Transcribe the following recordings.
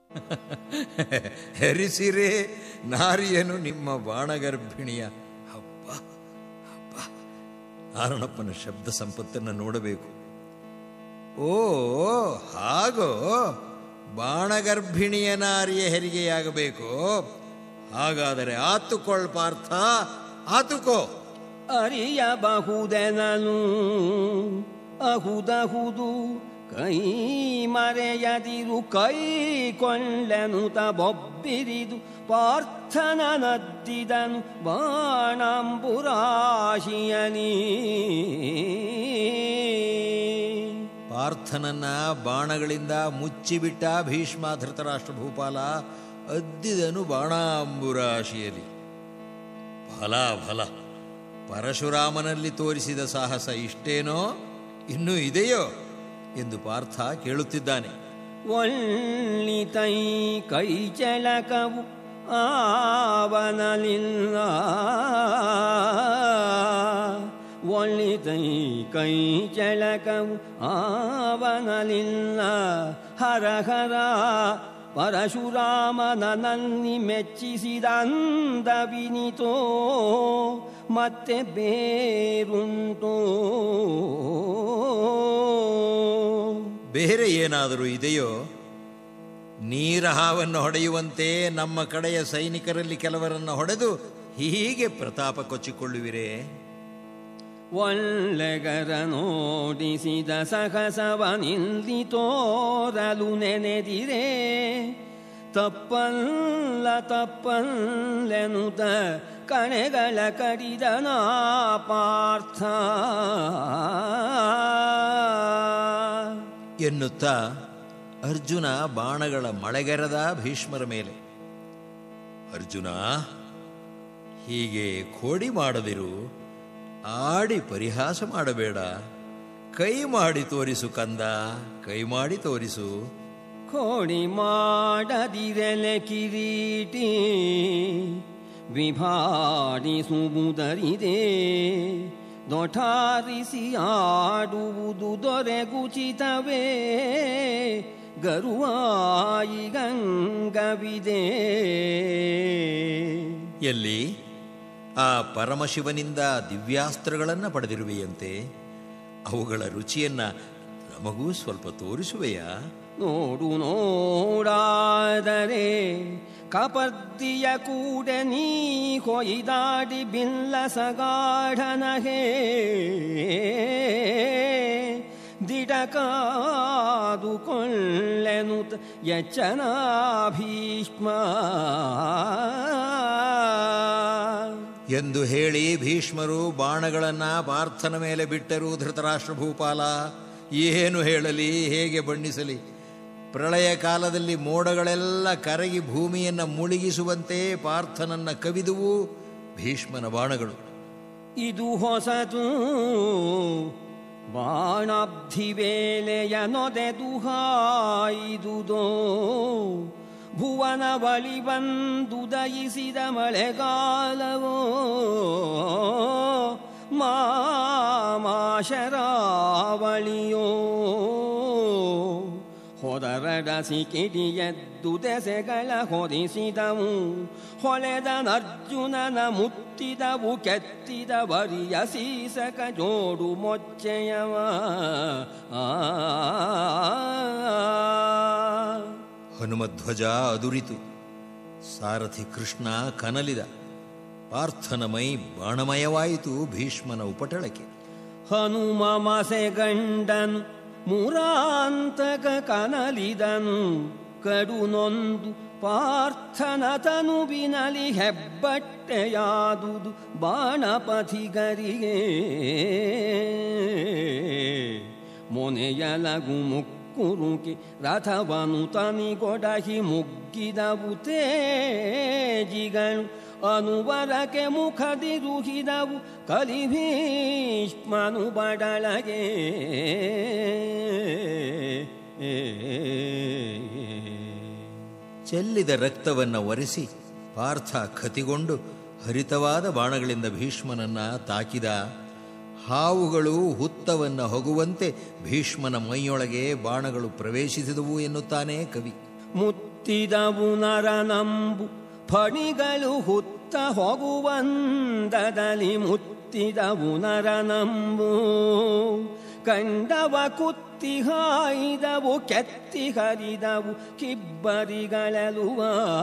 ಹೆರಿಸಿರೇ ನಾರಿಯನು ನಿಮ್ಮ ಬಾಣಗರ್ಭಿಣಿಯ ಹಬ್ಬ ಹಬ್ಬ ಆರಣಪ್ಪನ ಶಬ್ದ ಸಂಪತ್ತನ್ನು ನೋಡಬೇಕು ಓ ಹಾಗೋ ಬಾಣಗರ್ಭಿಣಿಯ ನಾರಿಯ ಹೆರಿಗೆಯಾಗಬೇಕು ಹಾಗಾದರೆ ಆತುಕೊಳ್ ಪಾರ್ಥ ಆತುಕೋ ಅರಿಯಬಹುದೆನನು ಅಹುದಹುದು ಕೈ ಮರೆಯದಿರು ಕೈ ಕೊಳ್ಳೆನುತ ಬೊಬ್ಬಿರಿದು ಪಾರ್ಥನ ನದ್ದಿದನು ಬಾಣಂಬುರಾಶಿಯನೀ ಪಾರ್ಥನನ್ನ ಬಾಣಗಳಿಂದ ಮುಚ್ಚಿಬಿಟ್ಟ ಭೀಷ್ಮ ಧೃತರಾಷ್ಟ್ರ ಭೂಪಾಲ ಅದ್ದಿದನು ಬಾಣಾಂಬುರಾಶಿಯಲ್ಲಿ ಫಲ ಫಲ ಪರಶುರಾಮನಲ್ಲಿ ತೋರಿಸಿದ ಸಾಹಸ ಇಷ್ಟೇನೋ ಇನ್ನೂ ಇದೆಯೋ ಎಂದು ಪಾರ್ಥ ಕೇಳುತ್ತಿದ್ದಾನೆ ಒಳ್ಳಿತೈ ಕೈ ಚಳಕವು ಆವನಲಿಲ್ಲ ಒಳ್ಳಿತೈ ಕೈ ಚಳಕವು ಆವನಲಿಲ್ಲ ಹರ ಹರ ಪರಶುರಾಮನನ್ನಿ ಮೆಚ್ಚಿಸಿದಂದ ವಿನಿತೋ ಮತ್ತೆ ಬೇರುಂಟೋ ಬೇರೆ ಏನಾದರೂ ಇದೆಯೋ ನೀರಹಾವನ್ನು ಹೊಡೆಯುವಂತೆ ನಮ್ಮ ಕಡೆಯ ಸೈನಿಕರಲ್ಲಿ ಕೆಲವರನ್ನು ಹೊಡೆದು ಹೀಗೆ ಪ್ರತಾಪ ಕೊಚ್ಚಿಕೊಳ್ಳುವಿರೇ ಒಳ್ಳೆಗರ ನೋಡಿಸಿದ ಸಹಸವ ನಿಲ್ಲಿ ತೋರಲು ನೆನೆದಿರೆ ತಪ್ಪಲ್ಲ ತಪ್ಪಲ್ಲೆನುತ ಕಣೆಗಳ ಕಡಿದನ ಪಾರ್ಥ ಎನ್ನುತ್ತಾ ಅರ್ಜುನ ಬಾಣಗಳ ಮಳೆಗರದ ಭೀಷ್ಮರ ಮೇಲೆ ಅರ್ಜುನ ಹೀಗೆ ಕೋಡಿ ಮಾಡದಿರು ಆಡಿ ಪರಿಹಾಸ ಮಾಡಬೇಡ ಕೈ ಮಾಡಿ ತೋರಿಸು ಕಂದ ಕೈ ಮಾಡಿ ತೋರಿಸು ಕೋಡಿ ಮಾಡದಿರಲೆ ಕಿರೀಟಿ ವಿಭಾಡಿಸುವುದರಿದೆ ದೊಠಾರಿಸಿ ಆಡುವುದು ದೊರೆಗುಚಿತವೇ ಗರುವಾಯಿ ಗಂಗವಿದೆ ಎಲ್ಲಿ ಆ ಪರಮಶಿವನಿಂದ ದಿವ್ಯಾಸ್ತ್ರಗಳನ್ನು ಪಡೆದಿರುವೆಯಂತೆ ಅವುಗಳ ರುಚಿಯನ್ನ ನಮಗೂ ಸ್ವಲ್ಪ ತೋರಿಸುವೆಯಾ ನೋಡು ನೋಡಾದರೆ ಕಪರ್ದಿಯ ಕೂಡ ನೀ ಕೊಯ್ದಾಡಿ ಬಿಲ್ಲ ಸಗಾಢನಹೇ ದಿಡಕಾದುಕೊಳ್ಳೆನುತ ಯಚ್ಚನ ಭೀಷ್ಮ ಎಂದು ಹೇಳಿ ಭೀಷ್ಮರು ಬಾಣಗಳನ್ನ ಪಾರ್ಥನ ಮೇಲೆ ಬಿಟ್ಟರು ಧೃತರಾಷ್ಟ್ರ ಭೂಪಾಲ ಏನು ಹೇಳಲಿ ಹೇಗೆ ಬಣ್ಣಿಸಲಿ ಪ್ರಳಯ ಕಾಲದಲ್ಲಿ ಮೋಡಗಳೆಲ್ಲ ಕರಗಿ ಭೂಮಿಯನ್ನು ಮುಳುಗಿಸುವಂತೆ ಪಾರ್ಥನನ್ನ ಕವಿದುವು ಭೀಷ್ಮನ ಬಾಣಗಳು ಇದು ಹೊಸತು ಬಾಣಾಬ್ಧಿ ವೇಳೆಯ ನೊದೆದು ಹಾಯ್ದುದೋ ಭುವನ ಬಳಿ ಬಂದು ದಯಿಸಿದ ಮಳೆಗಾಲವೋ ಮಾಮಾಶರಾವಳಿಯೋ ಹೊದರಡಸಿ ಕಿಡಿಯದ್ದು ದೆಸೆಗಳ ಹೊರಿಸಿದವು ಹೊಳೆದ ಅರ್ಜುನನ ಮುತ್ತಿದವು ಕೆತ್ತಿದ ಬರಿಯ ಸೀಸಕ ಜೋಡು ಮೊಚ್ಚೆಯವ ಆ ಹನುಮಧ್ವಜ ಅದುರಿತು ಸಾರಥಿ ಕೃಷ್ಣ ಕನಲಿದ ಪಾರ್ಥನ ಮೈ ಬಾಣಮಯವಾಯಿತು ಭೀಷ್ಮನ ಉಪಟಳಕ್ಕೆ ಹನುಮ ಮಸೆಗಂಡನು ಮುರಾಂತಕ ಕನಲಿದನು ಕಡು ನೊಂದು ಪಾರ್ಥನ ತನುಬಿನಲಿ ಹೆಬ್ಬಟ್ಟೆಯಾದುದು ಬಾಣಪಥಿಗರಿಗೆ ಮೊನೆಯಲಗು ಮುಕ್ಕುರುಕಿ ರಥವನು ತನಿಗೊಡಹಿ ಮುಗ್ಗಿದವು ತೇಜಿಗಳು ಅನುವರಕ್ಕೆ ಮುಖದಿರುಹಿದವು ಕಲಿಭೀಷ್ಮನು ಬಡಳಗೆ ಚೆಲ್ಲಿದ ರಕ್ತವನ್ನ ಒರೆಸಿ ಪಾರ್ಥ ಕತಿಗೊಂಡು ಹರಿತವಾದ ಬಾಣಗಳಿಂದ ಭೀಷ್ಮನನ್ನ ತಾಕಿದ ಹಾವುಗಳು ಹುತ್ತವನ್ನ ಹೊಗುವಂತೆ ಭೀಷ್ಮನ ಮೈಯೊಳಗೆ ಬಾಣಗಳು ಪ್ರವೇಶಿಸಿದವು ಎನ್ನುತ್ತಾನೆ ಕವಿ ಮುತ್ತ ಮುತ್ತಿದವು ನರನಂಬು ಫಣಿಗಳು ಹುತ್ತ ಹೋಗುವಂದದಲ್ಲಿ ಮುತ್ತಿದವು ನರನಂಬು ಕಂಡವ ಕುತ್ತಿ ಹಾಯ್ದವು ಕೆತ್ತಿ ಹರಿದವು ಕಿಬ್ಬರಿಗಳಲುವ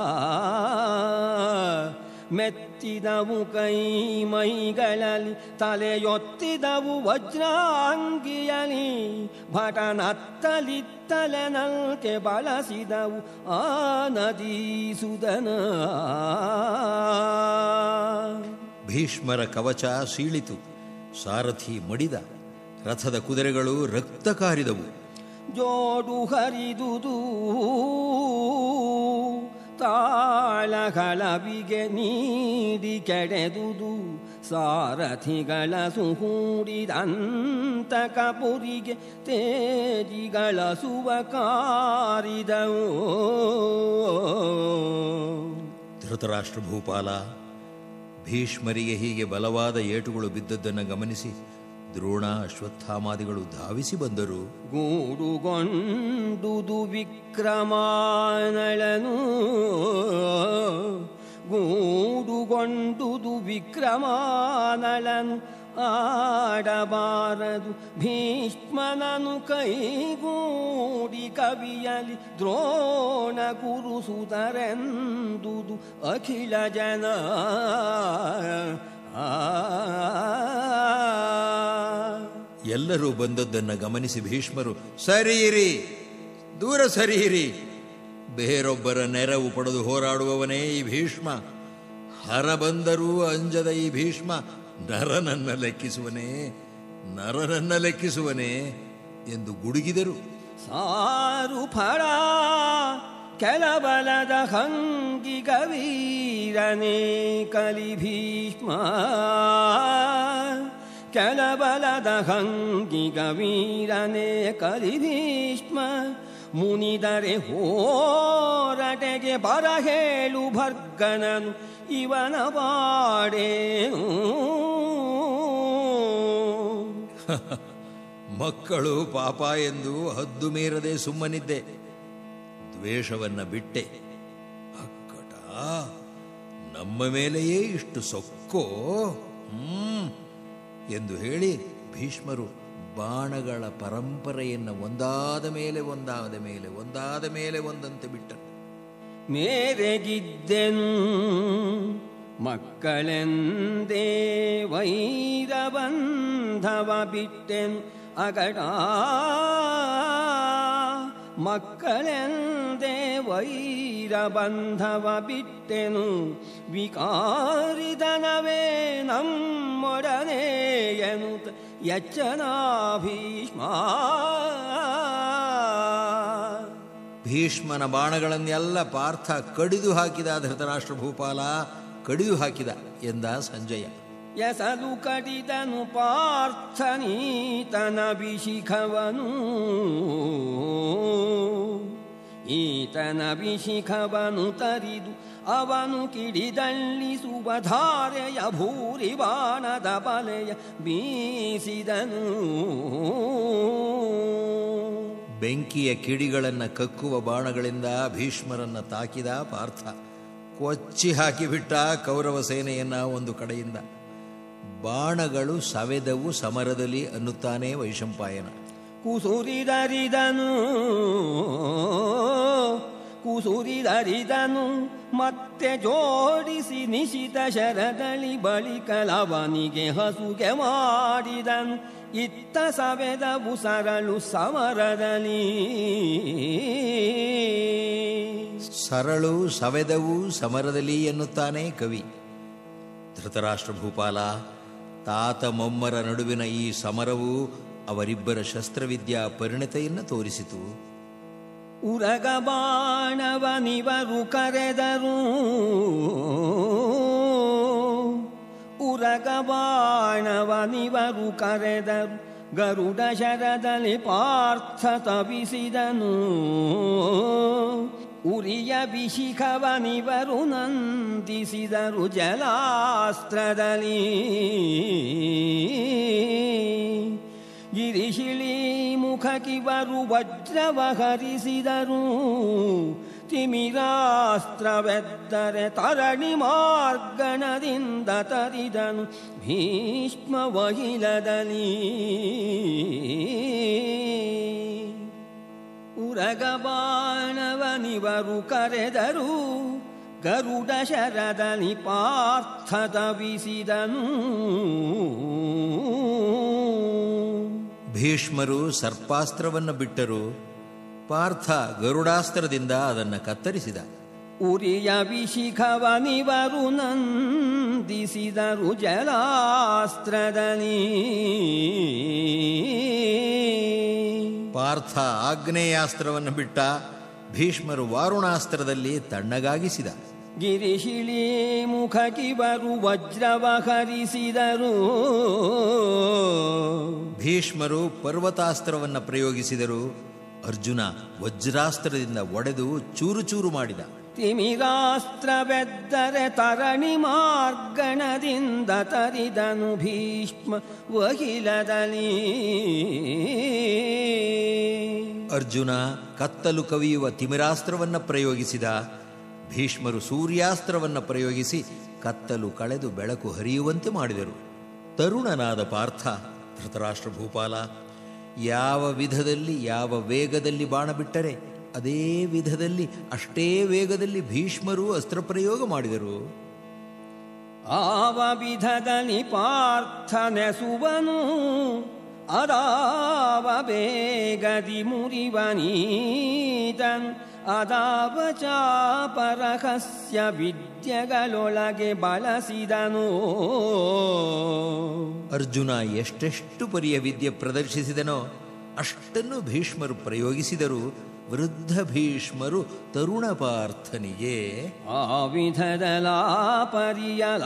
ಮೆತ್ತಿದವು ಕೈ ಮೈಗಳಲ್ಲಿ ತಲೆಯೊತ್ತಿದವು ವಜ್ರಾಂಗಿಯಲಿ ಭಟನತ್ತಲಿತ್ತಲೆ ನಲ್ಕೆ ಬಳಸಿದವು ಆ ನದೀಸುದನ ಭೀಷ್ಮರ ಕವಚ ಸೀಳಿತು ಸಾರಥಿ ಮಡಿದ ರಥದ ಕುದುರೆಗಳು ರಕ್ತ ಕಾರಿದವು ಜೋಡು ಹರಿದುದು ತಾಳಗಳವಿಗೆ ನೀಡಿ ಕೆಡೆದುದು ಸಾರಥಿಗಳ ಸುಹೂಡಿದಂತ ಕಪುರಿಗೆ ತೇಜಿಗಳ ಸುವ ಕಾರಿದವು ಧೃತರಾಷ್ಟ್ರ ಭೂಪಾಲ ಭೀಷ್ಮರಿಗೆ ಹೀಗೆ ಬಲವಾದ ಏಟುಗಳು ಬಿದ್ದದ್ದನ್ನು ಗಮನಿಸಿ ದ್ರೋಣ ಅಶ್ವತ್ಥಾಮಾದಿಗಳು ಧಾವಿಸಿ ಬಂದರು ಗೂಡುಗೊಂಡುದು ವಿಕ್ರಮಾನಳನು ಗೂಡುಗೊಂಡುದು ವಿಕ್ರಮಾನಳನು ಆಡಬಾರದು ಭೀಷ್ಮನನು ಕೈಗೂಡಿ ಕವಿಯಲಿ ದ್ರೋಣ ಗುರುಸುತರೆಂದುದು ಅಖಿಲ ಜನ ಆ ಎಲ್ಲರೂ ಬಂದದ್ದನ್ನು ಗಮನಿಸಿ ಭೀಷ್ಮರು ಸರಿಯಿರಿ ದೂರ ಸರಿಯಿರಿ ಬೇರೊಬ್ಬರ ನೆರವು ಪಡೆದು ಹೋರಾಡುವವನೇ ಈ ಭೀಷ್ಮ ಹರ ಬಂದರೂ ಅಂಜದ ಈ ಭೀಷ್ಮ ನರನನ್ನ ಲೆಕ್ಕಿಸುವನೇ ನರನನ್ನ ಲೆಕ್ಕಿಸುವನೇ ಎಂದು ಗುಡುಗಿದರು ಸಾರು ಫಳ ಕೆಲಬಲದ ಹಂಗಿಗ ವೀರನೇ ಕಲಿ ಭೀಷ್ಮ ಕೆಲಬಲದ ಹಂಗಿಗ ವೀರನೇ ಕಲಿ ಭೀಷ್ಮ ಮುನಿದರೆ ಹೋರಟೆಗೆ ಬರ ಹೇಳು ಭರ್ಗನನು ಇವನ ಬಾಡೇನು ಮಕ್ಕಳು ಪಾಪ ಎಂದು ಹದ್ದು ಮೀರದೆ ಸುಮ್ಮನಿದ್ದೆ ದ್ವೇಷವನ್ನ ಬಿಟ್ಟೆ ಅಕ್ಕಟ ನಮ್ಮ ಮೇಲೆಯೇ ಇಷ್ಟು ಸೊಕ್ಕೋ ಹ್ಮ್ ಎಂದು ಹೇಳಿ ಭೀಷ್ಮರು ಬಾಣಗಳ ಪರಂಪರೆಯನ್ನು ಒಂದಾದ ಮೇಲೆ ಒಂದಾದ ಮೇಲೆ ಒಂದಾದ ಮೇಲೆ ಒಂದಂತೆ ಬಿಟ್ಟರು ಮೇರೆಗಿದ್ದೆನು ಮಕ್ಕಳೆಂದೇ ವೈರ ಬಂಧವ ಬಿಟ್ಟೆನು ಅಗಡ ಮಕ್ಕಳೆಂದೇ ವೈರ ಬಂಧವ ಬಿಟ್ಟೆನು ವಿಕಾರಿದನವೇ ನಮ್ಮೊಡನೆ ಎನ್ನುತ್ತ ಎಚ್ಚನ ಭೀಷ್ಮ ಭೀಷ್ಮನ ಬಾಣಗಳನ್ನೆಲ್ಲ ಪಾರ್ಥ ಕಡಿದು ಹಾಕಿದ ಧೃತರಾಷ್ಟ್ರ ಭೂಪಾಲ ಕಡಿದು ಹಾಕಿದ ಎಂದ ಸಂಜಯ ಎಸಲು ಕಡಿದನು ಪಾರ್ಥನೀತನ ವಿಶಿಖವನು ಈತನ ವಿಶಿಖವನು ತರಿದು ಅವನು ಕಿಡಿದಳ್ಳಿಸುವ ಧಾರೆಯ ಭೂರಿ ಬಾಣದ ಬಲೆಯ ಬೀಸಿದನು ಬೆಂಕಿಯ ಕಿಡಿಗಳನ್ನು ಕಕ್ಕುವ ಬಾಣಗಳಿಂದ ಭೀಷ್ಮರನ್ನ ತಾಕಿದ ಪಾರ್ಥ ಕೊಚ್ಚಿ ಹಾಕಿಬಿಟ್ಟ ಕೌರವ ಸೇನೆಯನ್ನ ಒಂದು ಕಡೆಯಿಂದ ಬಾಣಗಳು ಸವೆದವು ಸಮರದಲ್ಲಿ ಅನ್ನುತ್ತಾನೆ ವೈಶಂಪಾಯನ ಕುಸುರಿದರಿದನು ಕುಸುರಿದರಿದನು ಮತ್ತೆ ಜೋಡಿಸಿ ನಿಶಿತ ಶರದಳಿ ಬಳಿಕಲವನಿಗೆ ಹಸುಗೆ ಮಾಡಿದನು ಇತ್ತ ಸವೆದವು ಸರಳು ಸಮರದಲ್ಲಿ ಸರಳು ಸವೆದವು ಸಮರದಲ್ಲಿ ಎನ್ನುತ್ತಾನೆ ಕವಿ ಧೃತರಾಷ್ಟ್ರ ಭೂಪಾಲ ತಾತ ಮೊಮ್ಮರ ನಡುವಿನ ಈ ಸಮರವು ಅವರಿಬ್ಬರ ಶಸ್ತ್ರವಿದ್ಯಾ ಪರಿಣತೆಯನ್ನು ತೋರಿಸಿತು ಉರಗ ಬಾಣವನಿವರು ಕರೆದರು ಉರಗ ಬಾಣವನಿವರು ಕರೆದರು ಗರುಡ ಶರದಲ್ಲಿ ಪಾರ್ಥ ತವಿಸಿದನು ಉರಿಯ ವಿಶಿಖವನಿವರು ನಂದಿಸಿದರು ಜಲಾಸ್ತ್ರದಲ್ಲಿ ಗಿರಿಶಿಳಿ ಮುಖಕಿವರು ವಜ್ರವ ಹರಿಸಿದರು ತಿಮಿರಾಸ್ತ್ರವೆದ್ದರೆ ತರಣಿ ಮಾರ್ಗಣದಿಂದ ತರಿದನು ಭೀಷ್ಮ ವಹಿಲದಲ್ಲಿ ಉರಗಬಾಣವನಿವರು ಕರೆದರು ಗರುಡ ಶರದಲ್ಲಿ ಪಾರ್ಥದ ವಿಸಿದನು ಭೀಷ್ಮರು ಸರ್ಪಾಸ್ತ್ರವನ್ನು ಬಿಟ್ಟರು ಪಾರ್ಥ ಗರುಡಾಸ್ತ್ರದಿಂದ ಅದನ್ನು ಕತ್ತರಿಸಿದ ಉರಿಯ ವಿಶಿಖವನಿವರು ನಂದಿಸಿದರು ಜಲಾಸ್ತ್ರದಲ್ಲಿ ಪಾರ್ಥ ಆಗ್ನೇಯಾಸ್ತ್ರವನ್ನು ಬಿಟ್ಟ ಭೀಷ್ಮರು ವಾರುಣಾಸ್ತ್ರದಲ್ಲಿ ತಣ್ಣಗಾಗಿಸಿದ ಗಿರಿಶಿಳಿ ಮುಖಕಿವರು ವಜ್ರವ ಹರಿಸಿದರು ಭೀಷ್ಮರು ಪರ್ವತಾಸ್ತ್ರವನ್ನು ಪ್ರಯೋಗಿಸಿದರು ಅರ್ಜುನ ವಜ್ರಾಸ್ತ್ರದಿಂದ ಒಡೆದು ಚೂರು ಚೂರು ಮಾಡಿದ ತಿಮಿರಾಸ್ತ್ರವೆದ್ದರೆ ತರಣಿ ಮಾರ್ಗಣದಿಂದ ತರಿದನು ಭೀಷ್ಮ ವಹಿಲದಲ್ಲಿ ಅರ್ಜುನ ಕತ್ತಲು ಕವಿಯುವ ತಿಮಿರಾಸ್ತ್ರವನ್ನು ಪ್ರಯೋಗಿಸಿದ ಭೀಷ್ಮರು ಸೂರ್ಯಾಸ್ತ್ರವನ್ನು ಪ್ರಯೋಗಿಸಿ ಕತ್ತಲು ಕಳೆದು ಬೆಳಕು ಹರಿಯುವಂತೆ ಮಾಡಿದರು ತರುಣನಾದ ಪಾರ್ಥ ಧೃತರಾಷ್ಟ್ರ ಭೂಪಾಲ ಯಾವ ವಿಧದಲ್ಲಿ ಯಾವ ವೇಗದಲ್ಲಿ ಬಾಣ ಬಿಟ್ಟರೆ ಅದೇ ವಿಧದಲ್ಲಿ ಅಷ್ಟೇ ವೇಗದಲ್ಲಿ ಭೀಷ್ಮರು ಅಸ್ತ್ರಪ್ರಯೋಗ ಮಾಡಿದರು ಆವ ವಿಧದಲ್ಲಿ ಪಾರ್ಥನೆಸುವನು ಅದಾವ ಬೇಗದಿ ಮುರಿವನೀತನ್ ಅದಾವ ಚಾಪರಹಸ್ಯ ವಿದ್ಯೆಗಳೊಳಗೆ ಬಳಸಿದನು ಅರ್ಜುನ ಎಷ್ಟೆಷ್ಟು ಪರಿಯ ವಿದ್ಯೆ ಪ್ರದರ್ಶಿಸಿದನೋ ಅಷ್ಟನ್ನು ಭೀಷ್ಮರು ಪ್ರಯೋಗಿಸಿದರು ವೃದ್ಧ ಭೀಷ್ಮರು ತರುಣ ಪಾರ್ಥನಿಗೆ ಆ ವಿಧದಲ ಪರಿಯಲ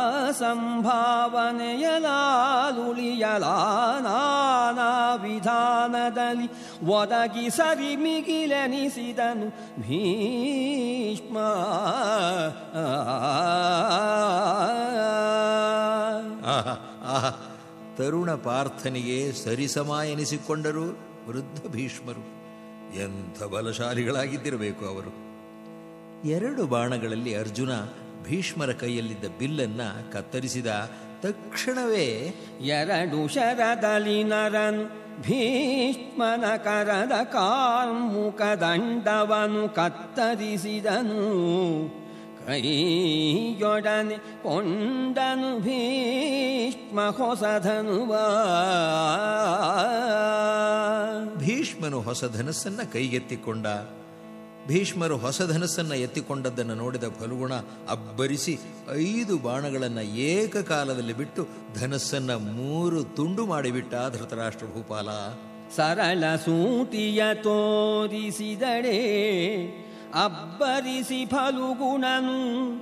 ಸಂಭಾವನೆಯಲಾಲುಳಿಯಲ ನಾನಾ ವಿಧಾನದಲ್ಲಿ ಒದಗಿ ಸರಿ ಮಿಗಿಲೆನಿಸಿದನು ಭೀಷ್ಮ ಆಹಾ ಆಹಾ ತರುಣ ಪಾರ್ಥನಿಗೆ ಸರಿಸಮ ಎನಿಸಿಕೊಂಡರು ವೃದ್ಧ ಭೀಷ್ಮರು ಎಂಥ ಬಲಶಾಲಿಗಳಾಗಿದ್ದಿರಬೇಕು ಅವರು ಎರಡು ಬಾಣಗಳಲ್ಲಿ ಅರ್ಜುನ ಭೀಷ್ಮರ ಕೈಯಲ್ಲಿದ್ದ ಬಿಲ್ಲನ್ನ ಕತ್ತರಿಸಿದ ತಕ್ಷಣವೇ ಎರಡು ಶರದಲ್ಲಿ ನರನು ಭೀಷ್ಮನ ಕರದ ಕಾರ್ಮುಕ ದಂಡವನು ಕತ್ತರಿಸಿದನು ಕೈಯೊಡನೆ ಕೊಂಡನು ಭೀಷ್ಮ ಹೊಸಧನುವ ಭೀಷ್ಮನು ಹೊಸ ಧನಸ್ಸನ್ನ ಕೈಗೆತ್ತಿಕೊಂಡ ಭೀಷ್ಮರು ಹೊಸ ಧನಸ್ಸನ್ನ ಎತ್ತಿಕೊಂಡದ್ದನ್ನು ನೋಡಿದ ಫಲುಗುಣ ಅಬ್ಬರಿಸಿ ಐದು ಬಾಣಗಳನ್ನು ಏಕಕಾಲದಲ್ಲಿ ಬಿಟ್ಟು ಧನಸ್ಸನ್ನ ಮೂರು ತುಂಡು ಮಾಡಿಬಿಟ್ಟ ಧೃತರಾಷ್ಟ್ರ ಭೂಪಾಲ ಸರಳ ಸೂಟಿಯ ತೋರಿಸಿದಡೆ ಅಬ್ಬರಿಸಿ ಫಲುಗುಣನು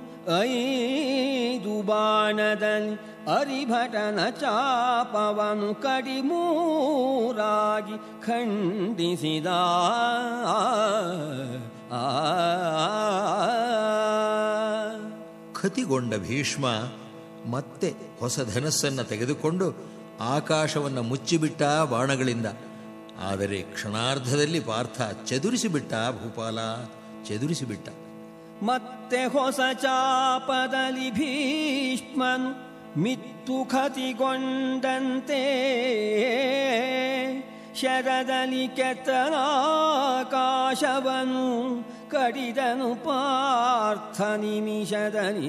ಐದು ಬಾಣದಲ್ಲಿ ಅರಿಭಟನ ಚಾಪವನು ಕಡಿಮೂರಾಗಿ ಖಂಡಿಸಿದ ಖತಿಗೊಂಡ ಭೀಷ್ಮ ಮತ್ತೆ ಹೊಸ ಧನಸ್ಸನ್ನ ತೆಗೆದುಕೊಂಡು ಆಕಾಶವನ್ನು ಮುಚ್ಚಿಬಿಟ್ಟ ಬಾಣಗಳಿಂದ ಆದರೆ ಕ್ಷಣಾರ್ಧದಲ್ಲಿ ಪಾರ್ಥ ಚದುರಿಸಿಬಿಟ್ಟ ಭೂಪಾಲ ಚದುರಿಸಿಬಿಟ್ಟ ಮತ್ತೆ ಹೊಸ ಚಾಪದಲ್ಲಿ ಭೀಷ್ಮನು ಮಿತ್ತು ಖತಿಗೊಂಡಂತೆ ಶರದಲ್ಲಿ ಕೆತ್ತನಾಕಾಶವನು ಕಡಿದನು ಪಾರ್ಥ ನಿಮಿಷದಲ್ಲಿ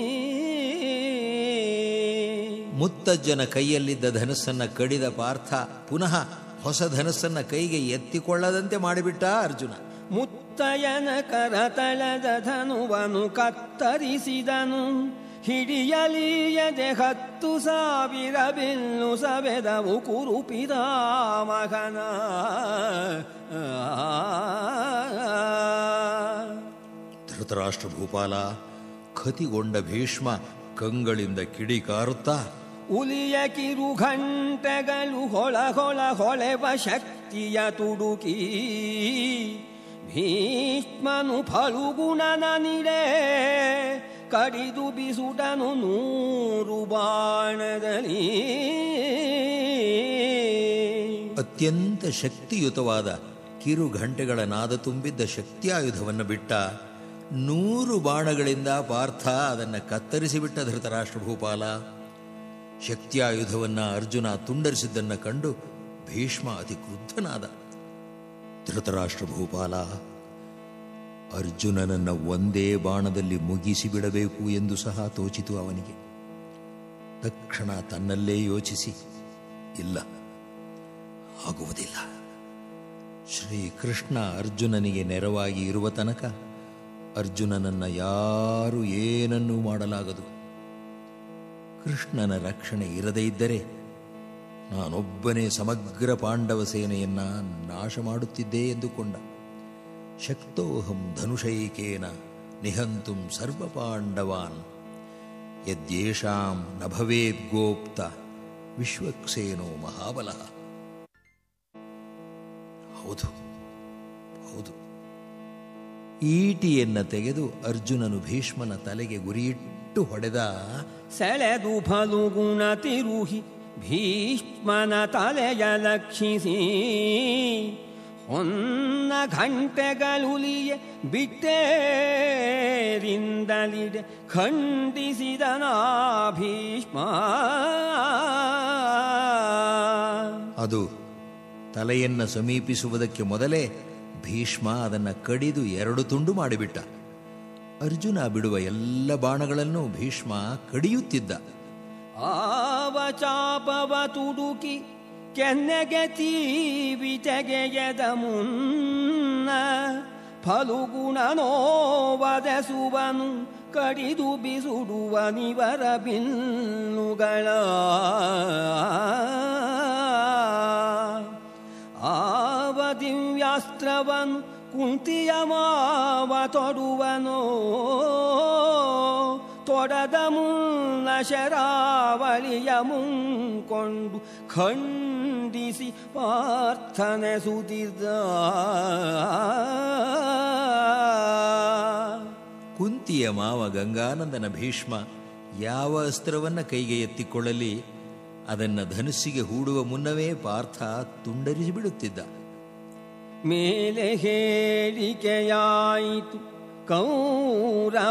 ಮುತ್ತಜ್ಜನ ಕೈಯಲ್ಲಿದ್ದ ಧನಸ್ಸನ್ನ ಕಡಿದ ಪಾರ್ಥ ಪುನಃ ಹೊಸ ಧನಸ್ಸನ್ನ ಕೈಗೆ ಎತ್ತಿಕೊಳ್ಳದಂತೆ ಮಾಡಿಬಿಟ್ಟ ಅರ್ಜುನ ಮುತ್ತಯನ ಕರತಳದ ಧನುವನು ಕತ್ತರಿಸಿದನು ಹಿಡಿಯಲಿಯದೆ ಹತ್ತು ಸಾವಿರ ಬಿಲ್ಲು ಸವೆದವು ಕುರುಪಿದ ಮಗನ ಧೃತರಾಷ್ಟ್ರ ಭೂಪಾಲ ಖತಿಗೊಂಡ ಭೀಷ್ಮ ಕಂಗಳಿಂದ ಕಿಡಿಕಾರುತ್ತಾ ಉಲಿಯ ಕಿರು ಘಂಟೆಗಳು ಹೊಳ ಹೊಳ ಹೊಳೆವ ಶಕ್ತಿಯ ತುಡುಕಿ ಭೀಷ್ಮನು ಫಲುಗುಣನ ನಿಡೆ ಕಡಿದು ಬಿಸುಡನು ನೂರು ಬಾಣದಲ್ಲಿ ಅತ್ಯಂತ ಶಕ್ತಿಯುತವಾದ ಕಿರು ಗಂಟೆಗಳ ನಾದ ತುಂಬಿದ್ದ ಶಕ್ತಿಯಾಯುಧವನ್ನು ಬಿಟ್ಟ ನೂರು ಬಾಣಗಳಿಂದ ಪಾರ್ಥ ಅದನ್ನು ಕತ್ತರಿಸಿಬಿಟ್ಟ ಧೃತರಾಷ್ಟ್ರ ಭೂಪಾಲ ಶಕ್ತಿಯಾಯುಧವನ್ನು ಅರ್ಜುನ ತುಂಡರಿಸಿದ್ದನ್ನು ಕಂಡು ಭೀಷ್ಮ ಅತಿ ಕ್ರುದ್ಧನಾದ ಧೃತರಾಷ್ಟ್ರ ಭೂಪಾಲ ಅರ್ಜುನನನ್ನ ಒಂದೇ ಬಾಣದಲ್ಲಿ ಮುಗಿಸಿ ಬಿಡಬೇಕು ಎಂದು ಸಹ ತೋಚಿತು ಅವನಿಗೆ ತಕ್ಷಣ ತನ್ನಲ್ಲೇ ಯೋಚಿಸಿ ಇಲ್ಲ ಆಗುವುದಿಲ್ಲ ಶ್ರೀಕೃಷ್ಣ ಅರ್ಜುನನಿಗೆ ನೆರವಾಗಿ ಇರುವ ತನಕ ಅರ್ಜುನನನ್ನ ಯಾರು ಏನನ್ನೂ ಮಾಡಲಾಗದು ಕೃಷ್ಣನ ರಕ್ಷಣೆ ಇರದೇ ಇದ್ದರೆ ನಾನೊಬ್ಬನೇ ಸಮಗ್ರ ಪಾಂಡವ ಸೇನೆಯನ್ನ ನಾಶ ಮಾಡುತ್ತಿದ್ದೆ ಎಂದುಕೊಂಡ ಶಕ್ತೋಹಂ ಧನುಷೈಕೇನ ನಿಹಂತುಂ ಸರ್ವ ಪಾಂಡವಾನ್ ಯದ್ಯೇಷಾಂ ನ ಭವೇದ್ಗೋಪ್ತ ವಿಶ್ವಕ್ಸೇನೋ ಮಹಾಬಲಃ ಹೌದು ಹೌದು ಈಟಿಯನ್ನ ತೆಗೆದು ಅರ್ಜುನನು ಭೀಷ್ಮನ ತಲೆಗೆ ಗುರಿಯಿಟ್ಟು ಹೊಡೆದ ಸೆಳೆದು ಫಲುಗುಣ ತಿರುಹಿ ಭೀಷ್ಮನ ತಲೆಯ ಲಕ್ಷಿಸಿ ಹೊನ್ನ ಘಂಟೆಗಳುಲಿಯ ಬಿಟ್ಟೇರಿಂದಲಿಡೆ ಖಂಡಿಸಿದನ ಭೀಷ್ಮ ಅದು ತಲೆಯನ್ನ ಸಮೀಪಿಸುವುದಕ್ಕೆ ಮೊದಲೇ ಭೀಷ್ಮ ಅದನ್ನು ಕಡಿದು ಎರಡು ತುಂಡು ಮಾಡಿಬಿಟ್ಟ ಅರ್ಜುನ ಬಿಡುವ ಎಲ್ಲ ಬಾಣಗಳನ್ನು ಭೀಷ್ಮ ಕಡಿಯುತ್ತಿದ್ದ ಆವ ಚಾಪವ ತುಡುಕಿ ಕೆನ್ನೆಗೆ ತೀವಿ ತೆಗೆಯದ ಮುನ್ನ ಫಲುಗುಣ ನೋವದೆಸುವನು ಕಡಿದು ಬಿಸುಡುವ ನಿವರ ಬಿಲ್ಲುಗಳ ಆವ ದಿವ್ಯಾಸ್ತ್ರವನು ಕುಂತಿಯ ಮಾವ ತೊಡುವನೋ ತೊಡದ ಮುನ್ನ ಶರಾವಳಿಯ ಮುಂಕೊಂಡು ಖಂಡಿಸಿ ಪ್ರಾರ್ಥನೆ ಸುತ್ತಿದ್ದ ಕುಂತಿಯ ಮಾವ ಗಂಗಾನಂದನ ಭೀಷ್ಮ ಯಾವ ಅಸ್ತ್ರವನ್ನ ಕೈಗೆ ಎತ್ತಿಕೊಳ್ಳಲಿ ಅದನ್ನ ಧನುಸ್ಸಿಗೆ ಹೂಡುವ ಮುನ್ನವೇ ಪಾರ್ಥ ತುಂಡರಿಸಿ ಬಿಡುತ್ತಿದ್ದ ಮೇಲೆ ಹೇಳಿಕೆಯಾಯಿತು ಕೌರವರಾಳಿನಲಿ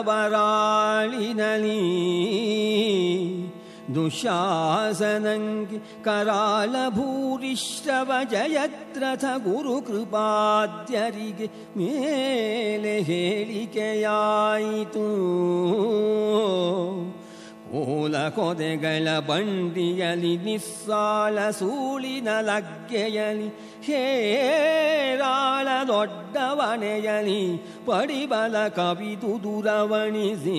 ದುಶಾಸನಂಗೆ ಕರಾಲ ಭೂರಿಶ್ರವ ಜಯದ್ರಥ ಗುರು ಕೃಪಾದ್ಯರಿಗೆ ಮೇಲೆ ಹೇಳಿಕೆಯಾಯಿತು ಓಲ ಕೊದೆಗಳ ಬಂಡಿಯಲಿ ನಿಸ್ಸಾಳ ಸೂಳಿನ ಲಗ್ಗೆಯಲಿ ಹೇರಾಳ ದೊಡ್ಡವಣೆಯಲಿ ಪಡಿಬಲ ಕವಿದು ದುರವಣಿಸಿ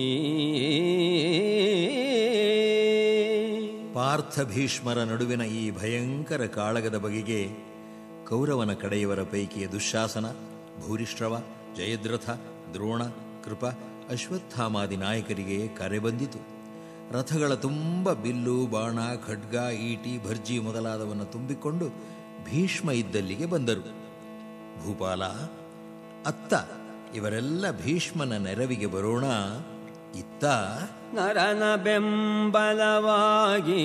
ಪಾರ್ಥ ಭೀಷ್ಮರ ನಡುವಿನ ಈ ಭಯಂಕರ ಕಾಳಗದ ಬಗೆಗೆ ಕೌರವನ ಕಡೆಯವರ ಪೈಕಿಯ ದುಶ್ಯಾಸನ ಭೂರಿಶ್ರವ ಜಯದ್ರಥ ದ್ರೋಣ ಕೃಪ ಅಶ್ವತ್ಥಾಮಾದಿ ನಾಯಕರಿಗೆ ಕರೆ ಬಂದಿತು ರಥಗಳ ತುಂಬ ಬಿಲ್ಲು ಬಾಣ ಖಡ್ಗ ಈಟಿ ಭರ್ಜಿ ಮೊದಲಾದವನ್ನು ತುಂಬಿಕೊಂಡು ಭೀಷ್ಮ ಇದ್ದಲ್ಲಿಗೆ ಬಂದರು ಭೂಪಾಲ ಅತ್ತ ಇವರೆಲ್ಲ ಭೀಷ್ಮನ ನೆರವಿಗೆ ಬರೋಣ ಇತ್ತ ನರನ ಬೆಂಬಲವಾಗಿ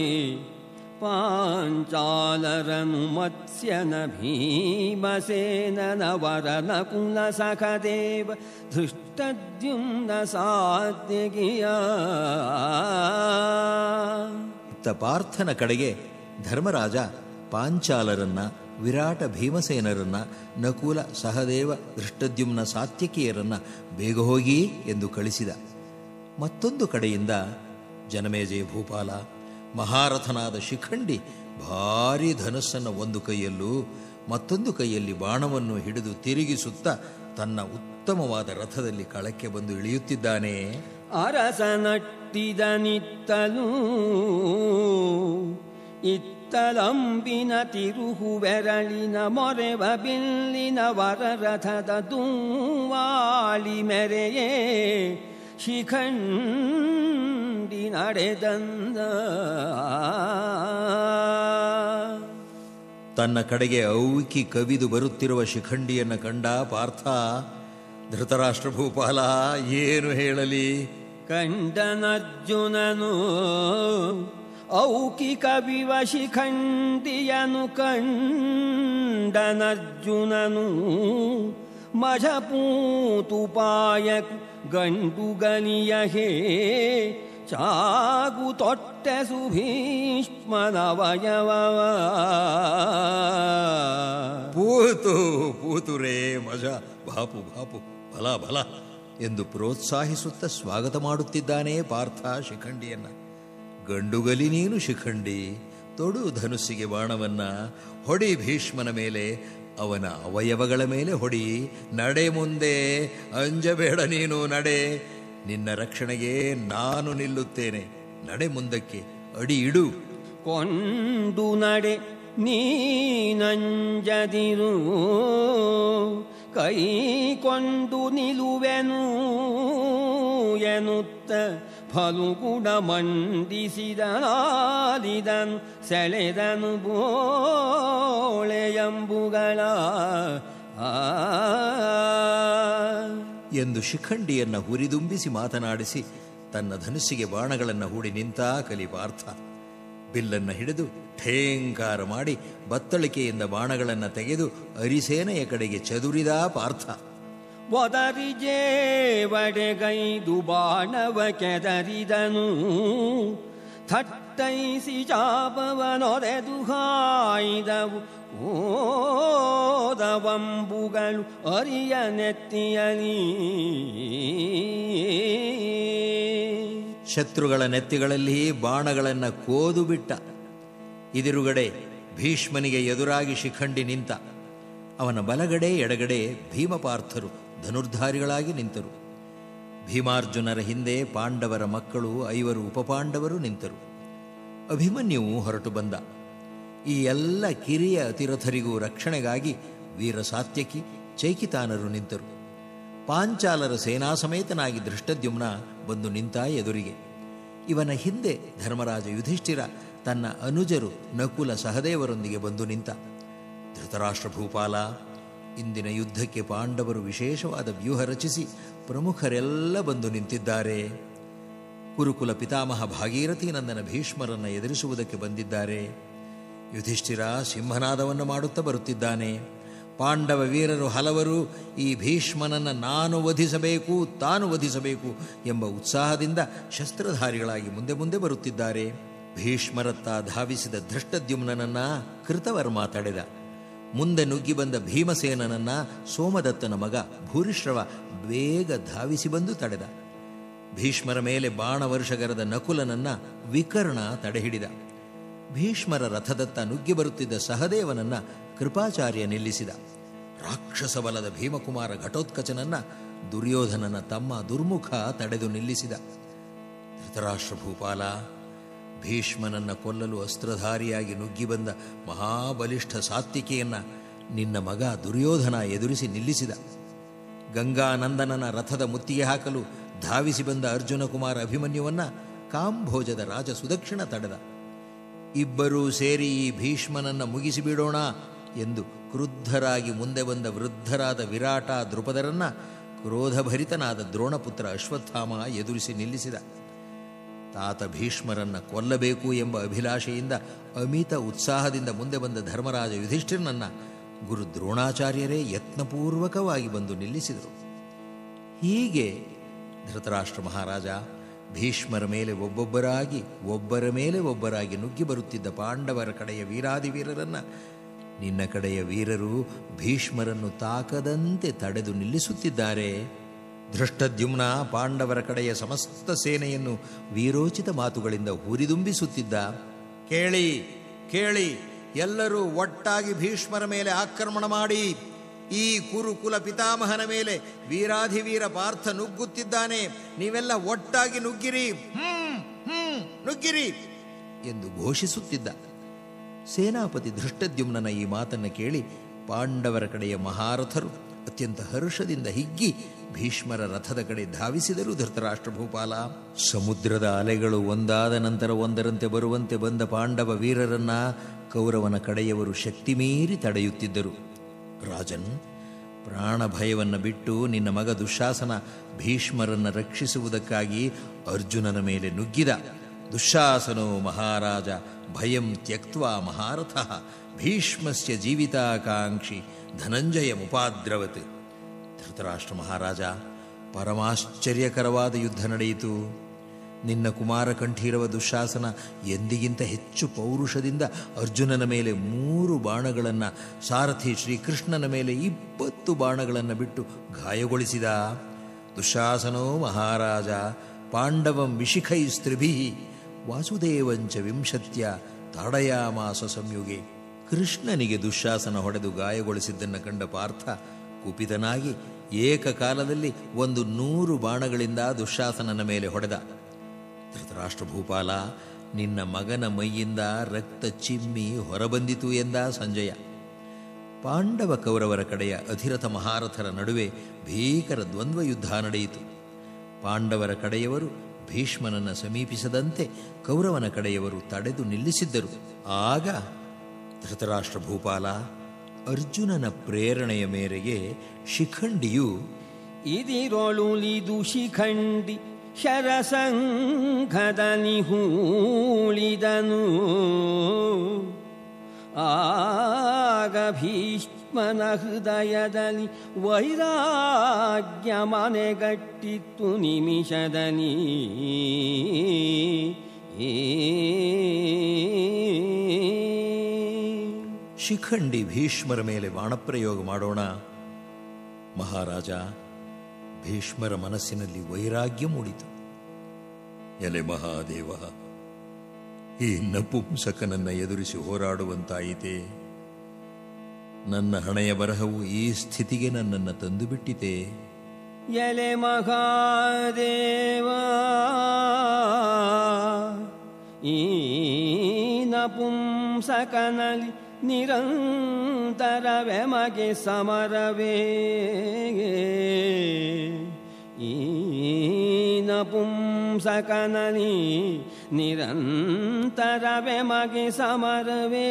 ಪಾಂಚಾಲರನು ಮತ್ಸ್ಯನ ಭೀಮಸೇನನ ವರನ ಕುಲ ಸಖದೇವ ಧೃಷ್ಟದ್ಯುಮ್ನ ಸಾತ್ಯಗಿಯ ಇತ್ತ ಪಾರ್ಥನ ಕಡೆಗೆ ಧರ್ಮರಾಜ ಪಾಂಚಾಲರನ್ನ ವಿರಾಟ ಭೀಮಸೇನರನ್ನ ನಕುಲ ಸಹದೇವ ದೃಷ್ಟದ್ಯುಮ್ನ ಸಾತ್ಯಕಿಯರನ್ನ ಬೇಗ ಹೋಗಿ ಎಂದು ಕಳಿಸಿದ ಮತ್ತೊಂದು ಕಡೆಯಿಂದ ಜನಮೇಜಯ ಭೂಪಾಲ ಮಹಾರಥನಾದ ಶಿಖಂಡಿ ಭಾರೀ ಧನಸ್ಸನ್ನು ಒಂದು ಕೈಯಲ್ಲೂ ಮತ್ತೊಂದು ಕೈಯಲ್ಲಿ ಬಾಣವನ್ನು ಹಿಡಿದು ತಿರುಗಿಸುತ್ತಾ ತನ್ನ ಉತ್ತಮವಾದ ರಥದಲ್ಲಿ ಕಳಕ್ಕೆ ಬಂದು ಇಳಿಯುತ್ತಿದ್ದಾನೆ ಅರಸನಟ್ಟಿದ ನಿತ್ತಲು ಇತ್ತಲಂಬಿನ ತಿರುಹು ಬೆರಳಿನ ಮೊರೆವ ಬಿಲ್ಲಿನ ವರರಥದ ದೂವಾಳಿ ಮೆರೆಯೇ ಶಿಖಂಡಿ ನಡೆದಂದ ತನ್ನ ಕಡೆಗೆ ಔಕಿ ಕವಿದು ಬರುತ್ತಿರುವ ಶಿಖಂಡಿಯನ್ನು ಕಂಡ ಪಾರ್ಥ ಧೃತರಾಷ್ಟ್ರ ಭೂಪಾಲ ಏನು ಹೇಳಲಿ ಕಂಡನರ್ಜುನನು ಔಕಿಕ ವಿವಶಿಖಂಡಿಯನು ಕಂಡನರ್ಜುನನು ಮಜಪೂತುಪಾಯಕು ಗಂಡುಗನಿಯ ಹೇ ಚಾಗು ತೊಟ್ಟೆ ಸುಭೀಷ್ಮನವಯವ ಪೂತು ಪೂತುರೇ ಮಜ ಬಾಪು ಬಾಪು ಬಲ ಬಲ ಎಂದು ಪ್ರೋತ್ಸಾಹಿಸುತ್ತ ಸ್ವಾಗತ ಮಾಡುತ್ತಿದ್ದಾನೆ ಪಾರ್ಥ ಶಿಖಂಡಿಯನ್ನ ಗಂಡುಗಲಿ ನೀನು ಶಿಖಂಡಿ ತೊಡು ಧನುಸ್ಸಿಗೆ ಬಾಣವನ್ನ ಹೊಡಿ ಭೀಷ್ಮನ ಮೇಲೆ ಅವನ ಅವಯವಗಳ ಮೇಲೆ ಹೊಡಿ ನಡೆ ಮುಂದೆ ಅಂಜಬೇಡ ನೀನು ನಡೆ ನಿನ್ನ ರಕ್ಷಣೆಗೆ ನಾನು ನಿಲ್ಲುತ್ತೇನೆ ನಡೆ ಮುಂದಕ್ಕೆ ಅಡಿ ಇಡು ಕೊಂಡು ನಡೆ ನೀನಂಜದಿರು ಕೈ ಕೊಂಡು ನಿಲುವೆನು ಎನ್ನುತ್ತ ಫಲುಗುಣ ಮಂಡಿಸಿದನಾಲಿದನು ಸೆಳೆದನು ಬೋಳೆಯಂಬುಗಳ ಆ ಎಂದು ಶಿಖಂಡಿಯನ್ನ ಹುರಿದುಂಬಿಸಿ ಮಾತನಾಡಿಸಿ ತನ್ನ ಧನುಸ್ಸಿಗೆ ಬಾಣಗಳನ್ನು ಹೂಡಿ ನಿಂತ ಕಲಿ ಪಾರ್ಥ ಬಿಲ್ಲನ್ನ ಹಿಡಿದು ಠೇಂಕಾರ ಮಾಡಿ ಬತ್ತಳಿಕೆಯಿಂದ ಬಾಣಗಳನ್ನು ತೆಗೆದು ಅರಿಸೇನೆಯ ಕಡೆಗೆ ಚದುರಿದ ಪಾರ್ಥ ಒದರಿ ಜೇವಡೆಗೈದು ಬಾಣವ ಕೆದರಿದನು ಥಟ್ಟೈಸಿ ಚಾಪವನೊರೆದು ಹಾಯ್ದವು ಓದವಂಬುಗಳು ಅರಿಯ ನೆತ್ತಿಯಲಿ ಶತ್ರುಗಳ ನೆತ್ತಿಗಳಲ್ಲಿ ಬಾಣಗಳನ್ನು ಕೋದು ಬಿಟ್ಟ ಇದಿರುಗಡೆ ಭೀಷ್ಮನಿಗೆ ಎದುರಾಗಿ ಶಿಖಂಡಿ ನಿಂತ ಅವನ ಬಲಗಡೆ ಎಡಗಡೆ ಭೀಮಪಾರ್ಥರು ಧನುರ್ಧಾರಿಗಳಾಗಿ ನಿಂತರು ಭೀಮಾರ್ಜುನರ ಹಿಂದೆ ಪಾಂಡವರ ಮಕ್ಕಳು ಐವರು ಉಪಪಾಂಡವರು ನಿಂತರು ಅಭಿಮನ್ಯುವು ಹೊರಟು ಬಂದ ಈ ಎಲ್ಲ ಕಿರಿಯ ಅತಿರಥರಿಗೂ ರಕ್ಷಣೆಗಾಗಿ ವೀರ ಸಾತ್ಯಕಿ ಚೈಕಿತಾನರು ನಿಂತರು ಪಾಂಚಾಲರ ಸೇನಾ ಸಮೇತನಾಗಿ ದೃಷ್ಟದ್ಯುಮ್ನ ಬಂದು ನಿಂತ ಎದುರಿಗೆ ಇವನ ಹಿಂದೆ ಧರ್ಮರಾಜ ಯುಧಿಷ್ಠಿರ ತನ್ನ ಅನುಜರು ನಕುಲ ಸಹದೇವರೊಂದಿಗೆ ಬಂದು ನಿಂತ ಧೃತರಾಷ್ಟ್ರ ಭೂಪಾಲ ಇಂದಿನ ಯುದ್ಧಕ್ಕೆ ಪಾಂಡವರು ವಿಶೇಷವಾದ ವ್ಯೂಹ ರಚಿಸಿ ಪ್ರಮುಖರೆಲ್ಲ ಬಂದು ನಿಂತಿದ್ದಾರೆ ಕುರುಕುಲ ಪಿತಾಮಹ ಭಾಗೀರಥಿ ನಂದನ ಭೀಷ್ಮರನ್ನ ಎದುರಿಸುವುದಕ್ಕೆ ಬಂದಿದ್ದಾರೆ ಯುಧಿಷ್ಠಿರ ಸಿಂಹನಾದವನ್ನು ಮಾಡುತ್ತಾ ಬರುತ್ತಿದ್ದಾನೆ ಪಾಂಡವ ವೀರರು ಹಲವರು ಈ ಭೀಷ್ಮನನ್ನು ನಾನು ವಧಿಸಬೇಕು ತಾನು ವಧಿಸಬೇಕು ಎಂಬ ಉತ್ಸಾಹದಿಂದ ಶಸ್ತ್ರಧಾರಿಗಳಾಗಿ ಮುಂದೆ ಮುಂದೆ ಬರುತ್ತಿದ್ದಾರೆ ಭೀಷ್ಮರತ್ತ ಧಾವಿಸಿದ ಧೃಷ್ಟದ್ಯುಮ್ನನನ್ನ ಕೃತವರ್ಮ ತಡೆದ ಮುಂದೆ ನುಗ್ಗಿ ಬಂದ ಭೀಮಸೇನನನ್ನ ಸೋಮದತ್ತನ ಮಗ ಭೂರಿಶ್ರವ ಬೇಗ ಧಾವಿಸಿ ಬಂದು ತಡೆದ ಭೀಷ್ಮರ ಮೇಲೆ ಬಾಣವರ್ಷಗರದ ನಕುಲನನ್ನ ವಿಕರ್ಣ ತಡೆಹಿಡಿದ ಭೀಷ್ಮರ ರಥದತ್ತ ನುಗ್ಗಿ ಬರುತ್ತಿದ್ದ ಸಹದೇವನನ್ನ ಕೃಪಾಚಾರ್ಯ ನಿಲ್ಲಿಸಿದ ರಾಕ್ಷಸ ಬಲದ ಭೀಮಕುಮಾರ ಘಟೋತ್ಕಚನನ್ನ ದುರ್ಯೋಧನನ ತಮ್ಮ ದುರ್ಮುಖ ತಡೆದು ನಿಲ್ಲಿಸಿದ ಧೃತರಾಷ್ಟ್ರ ಭೂಪಾಲ ಭೀಷ್ಮನನ್ನ ಕೊಲ್ಲಲು ಅಸ್ತ್ರಧಾರಿಯಾಗಿ ನುಗ್ಗಿ ಬಂದ ಮಹಾಬಲಿಷ್ಠ ಸಾತ್ವಿಕೆಯನ್ನ ನಿನ್ನ ಮಗ ದುರ್ಯೋಧನ ಎದುರಿಸಿ ನಿಲ್ಲಿಸಿದ ಗಂಗಾನಂದನನ ರಥದ ಮುತ್ತಿಗೆ ಹಾಕಲು ಧಾವಿಸಿ ಬಂದ ಅರ್ಜುನ ಕುಮಾರ ಅಭಿಮನ್ಯುವನ್ನ ಕಾಂಭೋಜದ ರಾಜ ಸುದಕ್ಷಿಣ ತಡೆದ ಇಬ್ಬರೂ ಸೇರಿ ಈ ಭೀಷ್ಮನನ್ನ ಮುಗಿಸಿಬಿಡೋಣ ಎಂದು ಕ್ರುದ್ಧರಾಗಿ ಮುಂದೆ ಬಂದ ವೃದ್ಧರಾದ ವಿರಾಟ ದೃಪದರನ್ನ ಕ್ರೋಧಭರಿತನಾದ ದ್ರೋಣಪುತ್ರ ಅಶ್ವತ್ಥಾಮ ಎದುರಿಸಿ ನಿಲ್ಲಿಸಿದ ತಾತ ಭೀಷ್ಮರನ್ನ ಕೊಲ್ಲಬೇಕು ಎಂಬ ಅಭಿಲಾಷೆಯಿಂದ ಅಮಿತ ಉತ್ಸಾಹದಿಂದ ಮುಂದೆ ಬಂದ ಧರ್ಮರಾಜ ಯುಧಿಷ್ಠಿರನನ್ನ ಗುರು ದ್ರೋಣಾಚಾರ್ಯರೇ ಯತ್ನಪೂರ್ವಕವಾಗಿ ಬಂದು ನಿಲ್ಲಿಸಿದರು ಹೀಗೆ ಧೃತರಾಷ್ಟ್ರ ಮಹಾರಾಜ ಭೀಷ್ಮರ ಮೇಲೆ ಒಬ್ಬೊಬ್ಬರಾಗಿ ಒಬ್ಬರ ಮೇಲೆ ಒಬ್ಬರಾಗಿ ನುಗ್ಗಿ ಬರುತ್ತಿದ್ದ ಪಾಂಡವರ ಕಡೆಯ ವೀರಾದಿ ವೀರರನ್ನ ನಿನ್ನ ಕಡೆಯ ವೀರರು ಭೀಷ್ಮರನ್ನು ತಾಕದಂತೆ ತಡೆದು ನಿಲ್ಲಿಸುತ್ತಿದ್ದಾರೆ ಧೃಷ್ಟದ್ಯುಮ್ನ ಪಾಂಡವರ ಕಡೆಯ ಸಮಸ್ತ ಸೇನೆಯನ್ನು ವೀರೋಚಿತ ಮಾತುಗಳಿಂದ ಹುರಿದುಂಬಿಸುತ್ತಿದ್ದ ಕೇಳಿ ಕೇಳಿ ಎಲ್ಲರೂ ಒಟ್ಟಾಗಿ ಭೀಷ್ಮರ ಮೇಲೆ ಆಕ್ರಮಣ ಮಾಡಿ ಈ ಕುರುಕುಲ ಪಿತಾಮಹನ ಮೇಲೆ ವೀರಾಧಿವೀರ ಪಾರ್ಥ ನುಗ್ಗುತ್ತಿದ್ದಾನೆ ನೀವೆಲ್ಲ ಒಟ್ಟಾಗಿ ನುಗ್ಗಿರಿ ಹ್ಮ್ ಹ್ಮ್ ನುಗ್ಗಿರಿ ಎಂದು ಘೋಷಿಸುತ್ತಿದ್ದ ಸೇನಾಪತಿ ಧೃಷ್ಟದ್ಯುಮ್ನನ ಈ ಮಾತನ್ನು ಕೇಳಿ ಪಾಂಡವರ ಕಡೆಯ ಮಹಾರಥರು ಅತ್ಯಂತ ಹರ್ಷದಿಂದ ಹಿಗ್ಗಿ ಭೀಷ್ಮರ ರಥದ ಕಡೆ ಧಾವಿಸಿದರು ಧೃತರಾಷ್ಟ್ರ ಭೂಪಾಲ ಸಮುದ್ರದ ಅಲೆಗಳು ಒಂದಾದ ನಂತರ ಒಂದರಂತೆ ಬರುವಂತೆ ಬಂದ ಪಾಂಡವ ವೀರರನ್ನ ಕೌರವನ ಕಡೆಯವರು ಶಕ್ತಿ ಮೀರಿ ತಡೆಯುತ್ತಿದ್ದರು ರಾಜನ್ ಪ್ರಾಣ ಭಯವನ್ನು ಬಿಟ್ಟು ನಿನ್ನ ಮಗ ದುಶಾಸನ ಭೀಷ್ಮರನ್ನ ರಕ್ಷಿಸುವುದಕ್ಕಾಗಿ ಅರ್ಜುನನ ಮೇಲೆ ನುಗ್ಗಿದ ದುಶಾಸನೋ ಮಹಾರಾಜ ಭಯಂ ತ್ಯಕ್ವಾ ಮಹಾರಥ ಭೀಷ್ಮಸ್ಯ ಜೀವಿತಾಕಾಂಕ್ಷಿ ಧನಂಜಯ ಮುಪಾದ್ರವತ್ ಧೃತರಾಷ್ಟ್ರ ಮಹಾರಾಜ ಪರಮಾಶ್ಚರ್ಯಕರವಾದ ಯುದ್ಧ ನಡೆಯಿತು ನಿನ್ನ ಕುಮಾರಕಂಠೀರವ ದುಶಾಸನ ಎಂದಿಗಿಂತ ಹೆಚ್ಚು ಪೌರುಷದಿಂದ ಅರ್ಜುನನ ಮೇಲೆ ಮೂರು ಬಾಣಗಳನ್ನು ಸಾರಥಿ ಶ್ರೀಕೃಷ್ಣನ ಮೇಲೆ ಇಪ್ಪತ್ತು ಬಾಣಗಳನ್ನು ಬಿಟ್ಟು ಗಾಯಗೊಳಿಸಿದ ದುಶಾಸನೋ ಮಹಾರಾಜ ಪಾಂಡವಂ ವಿಶಿಖೈಸ್ತ್ರಿಭಿ ವಾಸುದೇವಂಚ ವಿಂಶತ್ಯ ತಾಡಯಾಮಾಸ ಸಂಯುಗೆ ಕೃಷ್ಣನಿಗೆ ದುಶಾಸನ ಹೊಡೆದು ಗಾಯಗೊಳಿಸಿದ್ದನ್ನು ಕಂಡ ಪಾರ್ಥ ಕುಪಿತನಾಗಿ ಏಕಕಾಲದಲ್ಲಿ ಒಂದು ನೂರು ಬಾಣಗಳಿಂದ ದುಶಾಸನನ ಮೇಲೆ ಹೊಡೆದ ಧೃತರಾಷ್ಟ್ರ ಭೂಪಾಲ ನಿನ್ನ ಮಗನ ಮೈಯಿಂದ ರಕ್ತ ಚಿಮ್ಮಿ ಹೊರಬಂದಿತು ಎಂದ ಸಂಜಯ ಪಾಂಡವ ಕೌರವರ ಕಡೆಯ ಅಧಿರಥ ಮಹಾರಥರ ನಡುವೆ ಭೀಕರ ದ್ವಂದ್ವ ಯುದ್ಧ ನಡೆಯಿತು ಪಾಂಡವರ ಕಡೆಯವರು ಭೀಷ್ಮನನ್ನು ಸಮೀಪಿಸದಂತೆ ಕೌರವನ ಕಡೆಯವರು ತಡೆದು ನಿಲ್ಲಿಸಿದ್ದರು ಆಗ ಧೃತರಾಷ್ಟ್ರ ಭೂಪಾಲ ಅರ್ಜುನನ ಪ್ರೇರಣೆಯ ಮೇರೆಗೆ ಶಿಖಂಡಿಯು ಇದಿರೊಳುಲಿದು ಶಿಖಂಡಿ ಶರಸಂಘದಲ್ಲಿ ಹೂಳಿದನು ಆಗ ಭೀಷ್ಮನ ಹೃದಯದಲ್ಲಿ ವೈರಾಗ್ಯ ಮನೆಗಟ್ಟಿತ್ತು ನಿಮಿಷದಲ್ಲಿ ಶಿಖಂಡಿ ಭೀಷ್ಮರ ಮೇಲೆ ಬಾಣಪ್ರಯೋಗ ಮಾಡೋಣ ಮಹಾರಾಜ ಭೀಷ್ಮರ ಮನಸ್ಸಿನಲ್ಲಿ ವೈರಾಗ್ಯ ಮೂಡಿತು ಎಲೆ ಮಹಾದೇವ ಈ ನಪುಂಸಕನನ್ನ ಎದುರಿಸಿ ಹೋರಾಡುವಂತಾಯಿತೆ ನನ್ನ ಹಣೆಯ ಬರಹವು ಈ ಸ್ಥಿತಿಗೆ ನನ್ನನ್ನು ತಂದುಬಿಟ್ಟಿತೆ ಎಲೆ ಮಹಾದೇವ ಈ ನಪುಂಸಕನಲ್ಲಿ ನಿರಂತರವೇ ಮಗೆ ಸಮರವೇ ಈ ನಪುಂಸಕನಲ್ಲಿ ನಿರಂತರವೇ ಮಗೆ ಸಮರವೇ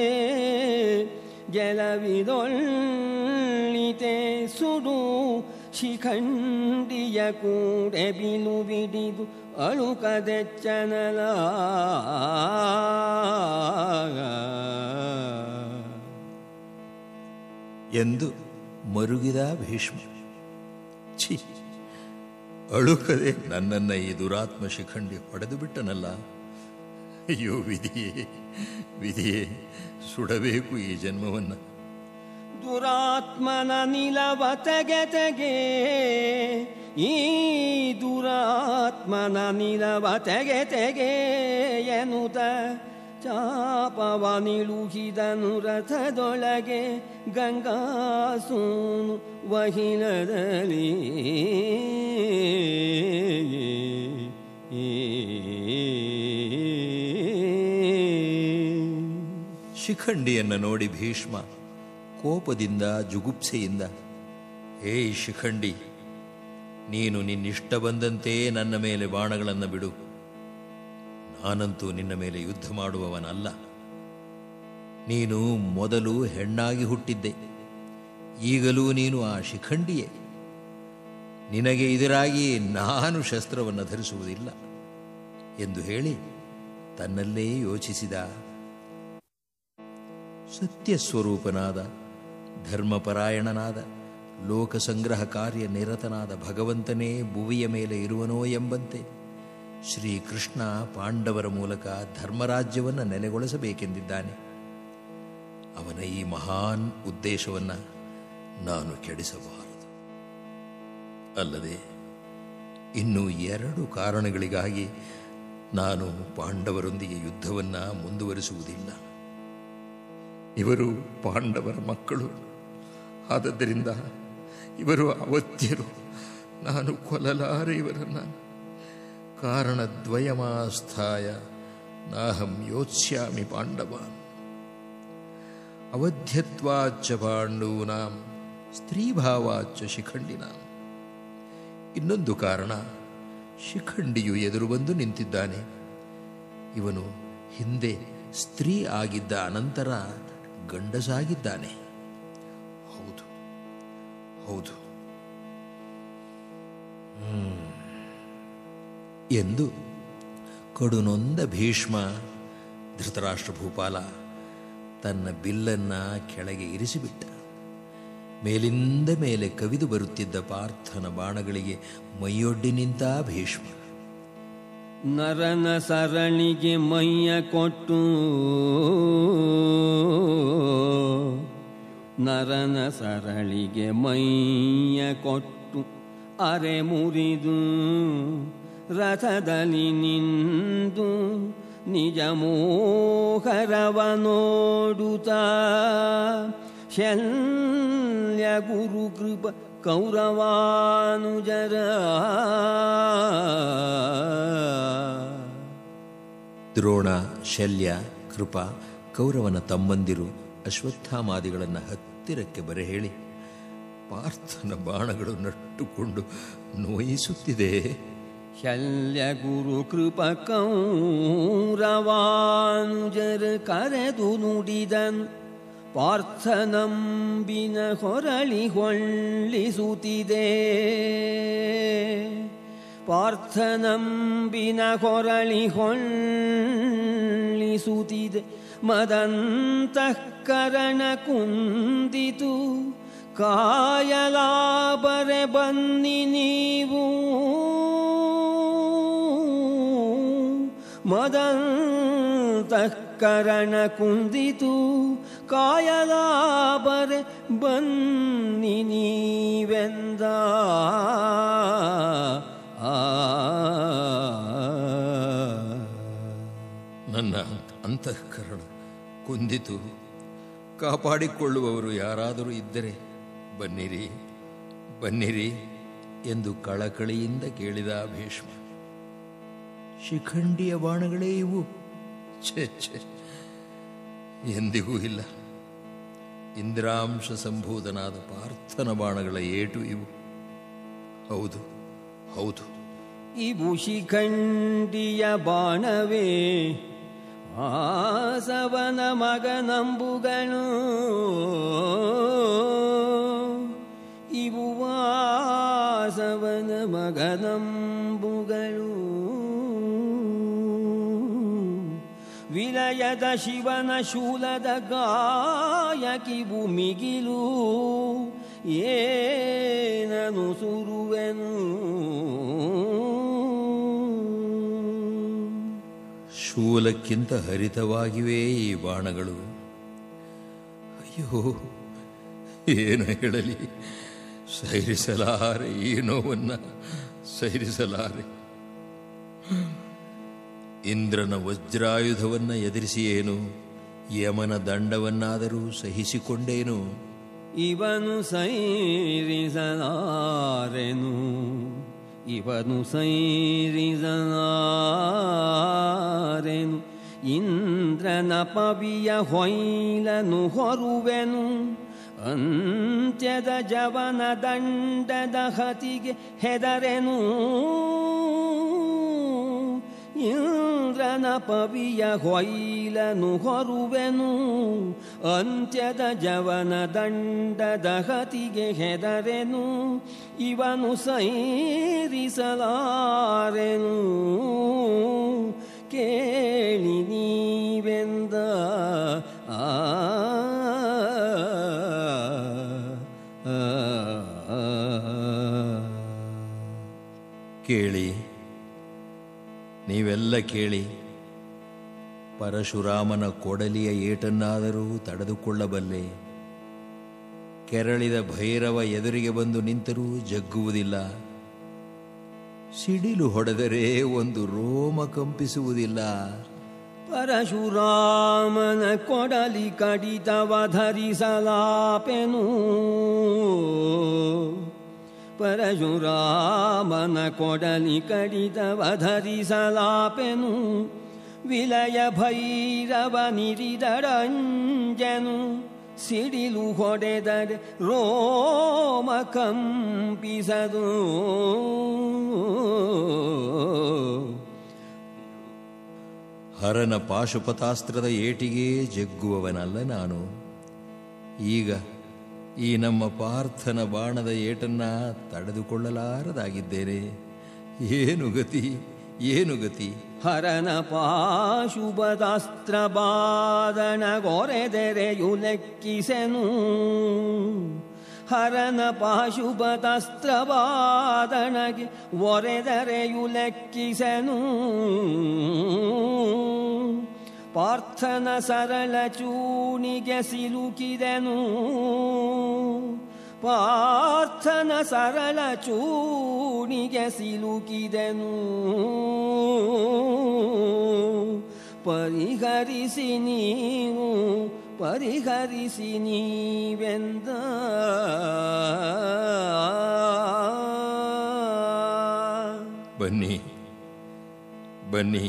ಗೆಲವಿದೊಳ್ಳಿತೆ ಸುಡು ಶಿಖಂಡಿಯ ಕೂಡೆ ಬಿಲು ಬಿಡಿದು ಅಳುಕದೆಚ್ಚನಲ ಎಂದು ಮರುಗಿದ ಭೀಷ್ಮ ಛೀ ಅಳುಕದೆ ನನ್ನನ್ನ ಈ ದುರಾತ್ಮ ಶಿಖಂಡಿ ಹೊಡೆದು ಬಿಟ್ಟನಲ್ಲ ಅಯ್ಯೋ ವಿಧಿಯೇ ವಿಧಿಯೇ ಸುಡಬೇಕು ಈ ಜನ್ಮವನ್ನ ದುರಾತ್ಮನ ನಿಲವ ತೆಗೆ ತೆಗೆ ಈ ದುರಾತ್ಮನ ನಿಲವ ತೆಗೆ ತೆಗೆ ಎನ್ನುತ್ತ ಚಾಪವ ನಿಲುಹಿದನು ರಥದೊಳಗೆ ಗಂಗಾಸೂನು ವಹಿನದಲ್ಲಿ ಶಿಖಂಡಿಯನ್ನು ನೋಡಿ ಭೀಷ್ಮ ಕೋಪದಿಂದ ಜುಗುಪ್ಸೆಯಿಂದ ಏಯ್ ಶಿಖಂಡಿ ನೀನು ನಿನ್ನಿಷ್ಟ ಬಂದಂತೆ ನನ್ನ ಮೇಲೆ ಬಾಣಗಳನ್ನು ಬಿಡು ನಾನಂತೂ ನಿನ್ನ ಮೇಲೆ ಯುದ್ಧ ಮಾಡುವವನಲ್ಲ ನೀನು ಮೊದಲು ಹೆಣ್ಣಾಗಿ ಹುಟ್ಟಿದ್ದೆ ಈಗಲೂ ನೀನು ಆ ಶಿಖಂಡಿಯೇ ನಿನಗೆ ಎದುರಾಗಿ ನಾನು ಶಸ್ತ್ರವನ್ನು ಧರಿಸುವುದಿಲ್ಲ ಎಂದು ಹೇಳಿ ತನ್ನಲ್ಲೇ ಯೋಚಿಸಿದ ಸತ್ಯಸ್ವರೂಪನಾದ ಧರ್ಮಪರಾಯಣನಾದ ಲೋಕಸಂಗ್ರಹ ಕಾರ್ಯ ನಿರತನಾದ ಭಗವಂತನೇ ಭುವಿಯ ಮೇಲೆ ಇರುವನೋ ಎಂಬಂತೆ ಶ್ರೀಕೃಷ್ಣ ಪಾಂಡವರ ಮೂಲಕ ಧರ್ಮರಾಜ್ಯವನ್ನು ನೆಲೆಗೊಳಿಸಬೇಕೆಂದಿದ್ದಾನೆ ಅವನ ಈ ಮಹಾನ್ ಉದ್ದೇಶವನ್ನು ನಾನು ಕೆಡಿಸಬಾರದು ಅಲ್ಲದೆ ಇನ್ನು ಎರಡು ಕಾರಣಗಳಿಗಾಗಿ ನಾನು ಪಾಂಡವರೊಂದಿಗೆ ಯುದ್ಧವನ್ನು ಮುಂದುವರಿಸುವುದಿಲ್ಲ ಇವರು ಪಾಂಡವರ ಮಕ್ಕಳು ಆದದ್ದರಿಂದ ಇವರು ಅವತ್ಯರು ನಾನು ಕೊಲ್ಲಲಾರೆ ಇವರನ್ನ ಕಾರಣದ್ವಯಮಾಸ್ಥಾಯ ನಾಹಂ ಯೋತ್ಸ್ಯಾಮಿ ಪಾಂಡವಾನ್ ಅವಧ್ಯತ್ವಾಚ್ಚ ಪಾಂಡೂನಾಂ ಸ್ತ್ರೀಭಾವಾಚ್ಚ ಶಿಖಂಡಿನಾಂ ಇನ್ನೊಂದು ಕಾರಣ ಶಿಖಂಡಿಯು ಎದುರು ಬಂದು ನಿಂತಿದ್ದಾನೆ ಇವನು ಹಿಂದೆ ಸ್ತ್ರೀ ಆಗಿದ್ದ ಅನಂತರ ಗಂಡಸಾಗಿದ್ದಾನೆ ಹೌದು ಹೌದು ಹ್ಮ್. ಎಂದು ಕಡುನೊಂದ ಭೀಷ್ಮ ಧೃತರಾಷ್ಟ್ರ ಭೂಪಾಲ ತನ್ನ ಬಿಲ್ಲನ್ನ ಕೆಳಗೆ ಇರಿಸಿಬಿಟ್ಟ ಮೇಲಿಂದ ಮೇಲೆ ಕವಿದು ಬರುತ್ತಿದ್ದ ಪಾರ್ಥನ ಬಾಣಗಳಿಗೆ ಮೈಯೊಡ್ಡಿ ನಿಂತ ಭೀಷ್ಮ ನರನ ಸರಣಿಗೆ ಮೈಯ ಕೊಟ್ಟು ನರನ ಸರಳಿಗೆ ಮೈಯ ಕೊಟ್ಟು ಅರೆ ಮುರಿದು ರಥದಲ್ಲಿ ನಿಂದು ನಿಜ ಮೋಹರವ ನೋಡುತ್ತಾ ಶಲ್ಯ ಗುರು ಕೃಪ ಕೌರವಾನುಜರ ದ್ರೋಣ ಶಲ್ಯ ಕೃಪ ಕೌರವನ ತಮ್ಮಂದಿರು ಅಶ್ವತ್ಥಾಮಾದಿಗಳನ್ನು ಹತ್ತಿರಕ್ಕೆ ಬರೆಹೇಳಿ ಪಾರ್ಥನ ಬಾಣಗಳು ನಟ್ಟುಕೊಂಡು ನೋಯಿಸುತ್ತಿದೆ ಶಲ್ಯ ಗುರು ಕೃಪ ಕೌರವಾನುಜರ ಕರೆದು ನುಡಿದನು ಪಾರ್ಥನಂಬಿನ ಹೊರಳಿ ಹೊಳ್ಳಿಸುತ್ತಿದೆ ಪಾರ್ಥನಂಬಿನ ಹೊರಳಿ ಹೊಳ್ಳಿಸುತ್ತಿದೆ ಮದಂತಃಕರಣ ಕುಂದಿತು ಕಾಯಲಾಬರೆ ಬನ್ನಿ ನೀವು ಮದಂತಃಕರಣ ಕುಂದಿತು ಕಾಯಲಾಬರೆ ಬನ್ನಿ ನೀವೆಂದ ಆ ನನ್ನ ಅಂತಃಕರಣ ಕುಂದಿತು ಕಾಪಾಡಿಕೊಳ್ಳುವವರು ಯಾರಾದರೂ ಇದ್ದರೆ ಬನ್ನಿರಿ ಬನ್ನಿರಿ ಎಂದು ಕಳಕಳಿಯಿಂದ ಕೇಳಿದ ಭೀಷ್ಮ ಶಿಖಂಡಿಯ ಬಾಣಗಳೇ ಇವು ಛೆ ಛೆ ಎಂದಿಗೂ ಇಲ್ಲ ಇಂದ್ರಾಂಶ ಸಂಭೂತನಾದ ಪಾರ್ಥನ ಬಾಣಗಳ ಏಟು ಇವು ಹೌದು ಹೌದು ಇವು ಶಿಖಂಡಿಯ ಬಾಣವೇ ಆಸವನ ಮಗನಂಬುಗಳು ಇವು ವಾಸವನ ಮಗನಂಬುಗಳು ವಿಲಯದ ಶಿವನ ಶೂಲದ ಗಾಯಕಿವು ಮಿಗಿಲು ಏನನು ಸುರುವೆನು ಶೂಲಕ್ಕಿಂತ ಹರಿತವಾಗಿವೆ ಈ ಬಾಣಗಳು ಅಯ್ಯೋ ಏನು ಹೇಳಲಿ ಸೈರಿಸಲಾರೆ ಈ ನೋವನ್ನ ಸೈರಿಸಲಾರೆ ಇಂದ್ರನ ವಜ್ರಾಯುಧವನ್ನ ಎದುರಿಸಿಯೇನು ಯಮನ ದಂಡವನ್ನಾದರೂ ಸಹಿಸಿಕೊಂಡೇನು ಇವನು ಸೈರಿಸಲಾರೆನು ಇವನು ಸೈರಿಸಲಾರೆನು ಇಂದ್ರನ ಪವಿಯ ಹೊಯ್ಲನು ಹೊರುವೆನು ಅಂತ್ಯದ ಜವನ ದಂಡದ ಹತಿಗೆ ಹೆದರೆನು ಇಂದ್ರನ ಪವಿಯ ಹೊಯ್ಲನು ಹೊರುವೆನು ಅಂತ್ಯದ ಜವನ ದಂಡದ ಹತಿಗೆ ಹೆದರೆನು ಇವನು ಸೈರಿಸಲಾರೆನು ಕೇಳಿ ನೀವೆಂದ ಆ ಆ, ಆ, ಆ. ಕೇಳಿ ನೀವೆಲ್ಲ ಕೇಳಿ ಪರಶುರಾಮನ ಕೊಡಲಿಯ ಏಟನ್ನಾದರೂ ತಡೆದುಕೊಳ್ಳಬಲ್ಲೆ ಕೆರಳಿದ ಭೈರವ ಎದುರಿಗೆ ಬಂದು ನಿಂತರೂ ಜಗ್ಗುವುದಿಲ್ಲ ಸಿಡಿಲು ಹೊಡೆದರೆ ಒಂದು ರೋಮ ಕಂಪಿಸುವುದಿಲ್ಲ ಪರಶುರಾಮನ ಕೊಡಲಿ ಕಡಿತವ ಧರಿಸಲಾಪೆನು ಪರಶುರಾಮನ ಕೊಡಲಿ ಕಡಿತವ ಧರಿಸಲಾಪೆನು ವಿಲಯ ಭೈರವ ನಿರಿದರಂಜನು ಸಿಡಿಲು ಹೊಡೆದರೆ ರೋಮ ಕಂಪಿಸದು ಹರನ ಪಾಶುಪತಾಸ್ತ್ರದ ಏಟಿಗೆ ಜಗ್ಗುವವನಲ್ಲ ನಾನು ಈಗ ಈ ನಮ್ಮ ಪಾರ್ಥನ ಬಾಣದ ಏಟನ್ನ ತಡೆದುಕೊಳ್ಳಲಾರದಾಗಿದ್ದೇನೆ ಏನು ಗತಿ ಏನು ಗತಿ ಹರನ ಪಾಶುಪದಾಸ್ತ್ರ ಬಾದನಗೊರೆದೆರೆಯು ಲೆಕ್ಕಿಸೆನು ಹರನ ಪಾಶುಪದಾಸ್ತ್ರ ಬಾದನಗೆ ಒರೆದರೆಯು ಲೆಕ್ಕಿಸೆನು ಪಾರ್ಥನ ಸರಳ ಚೂಣಿಗೆ ಸಿಲುಕಿದೆನು ಪಾರ್ಥನ ಸರಳ ಚೂಣಿಗೆ ಸಿಲುಕಿದೆನು ಪರಿಹರಿಸಿ ನೀವು ಪರಿಹರಿಸಿ ನೀವೆಂದ ಬನ್ನಿ ಬನ್ನಿ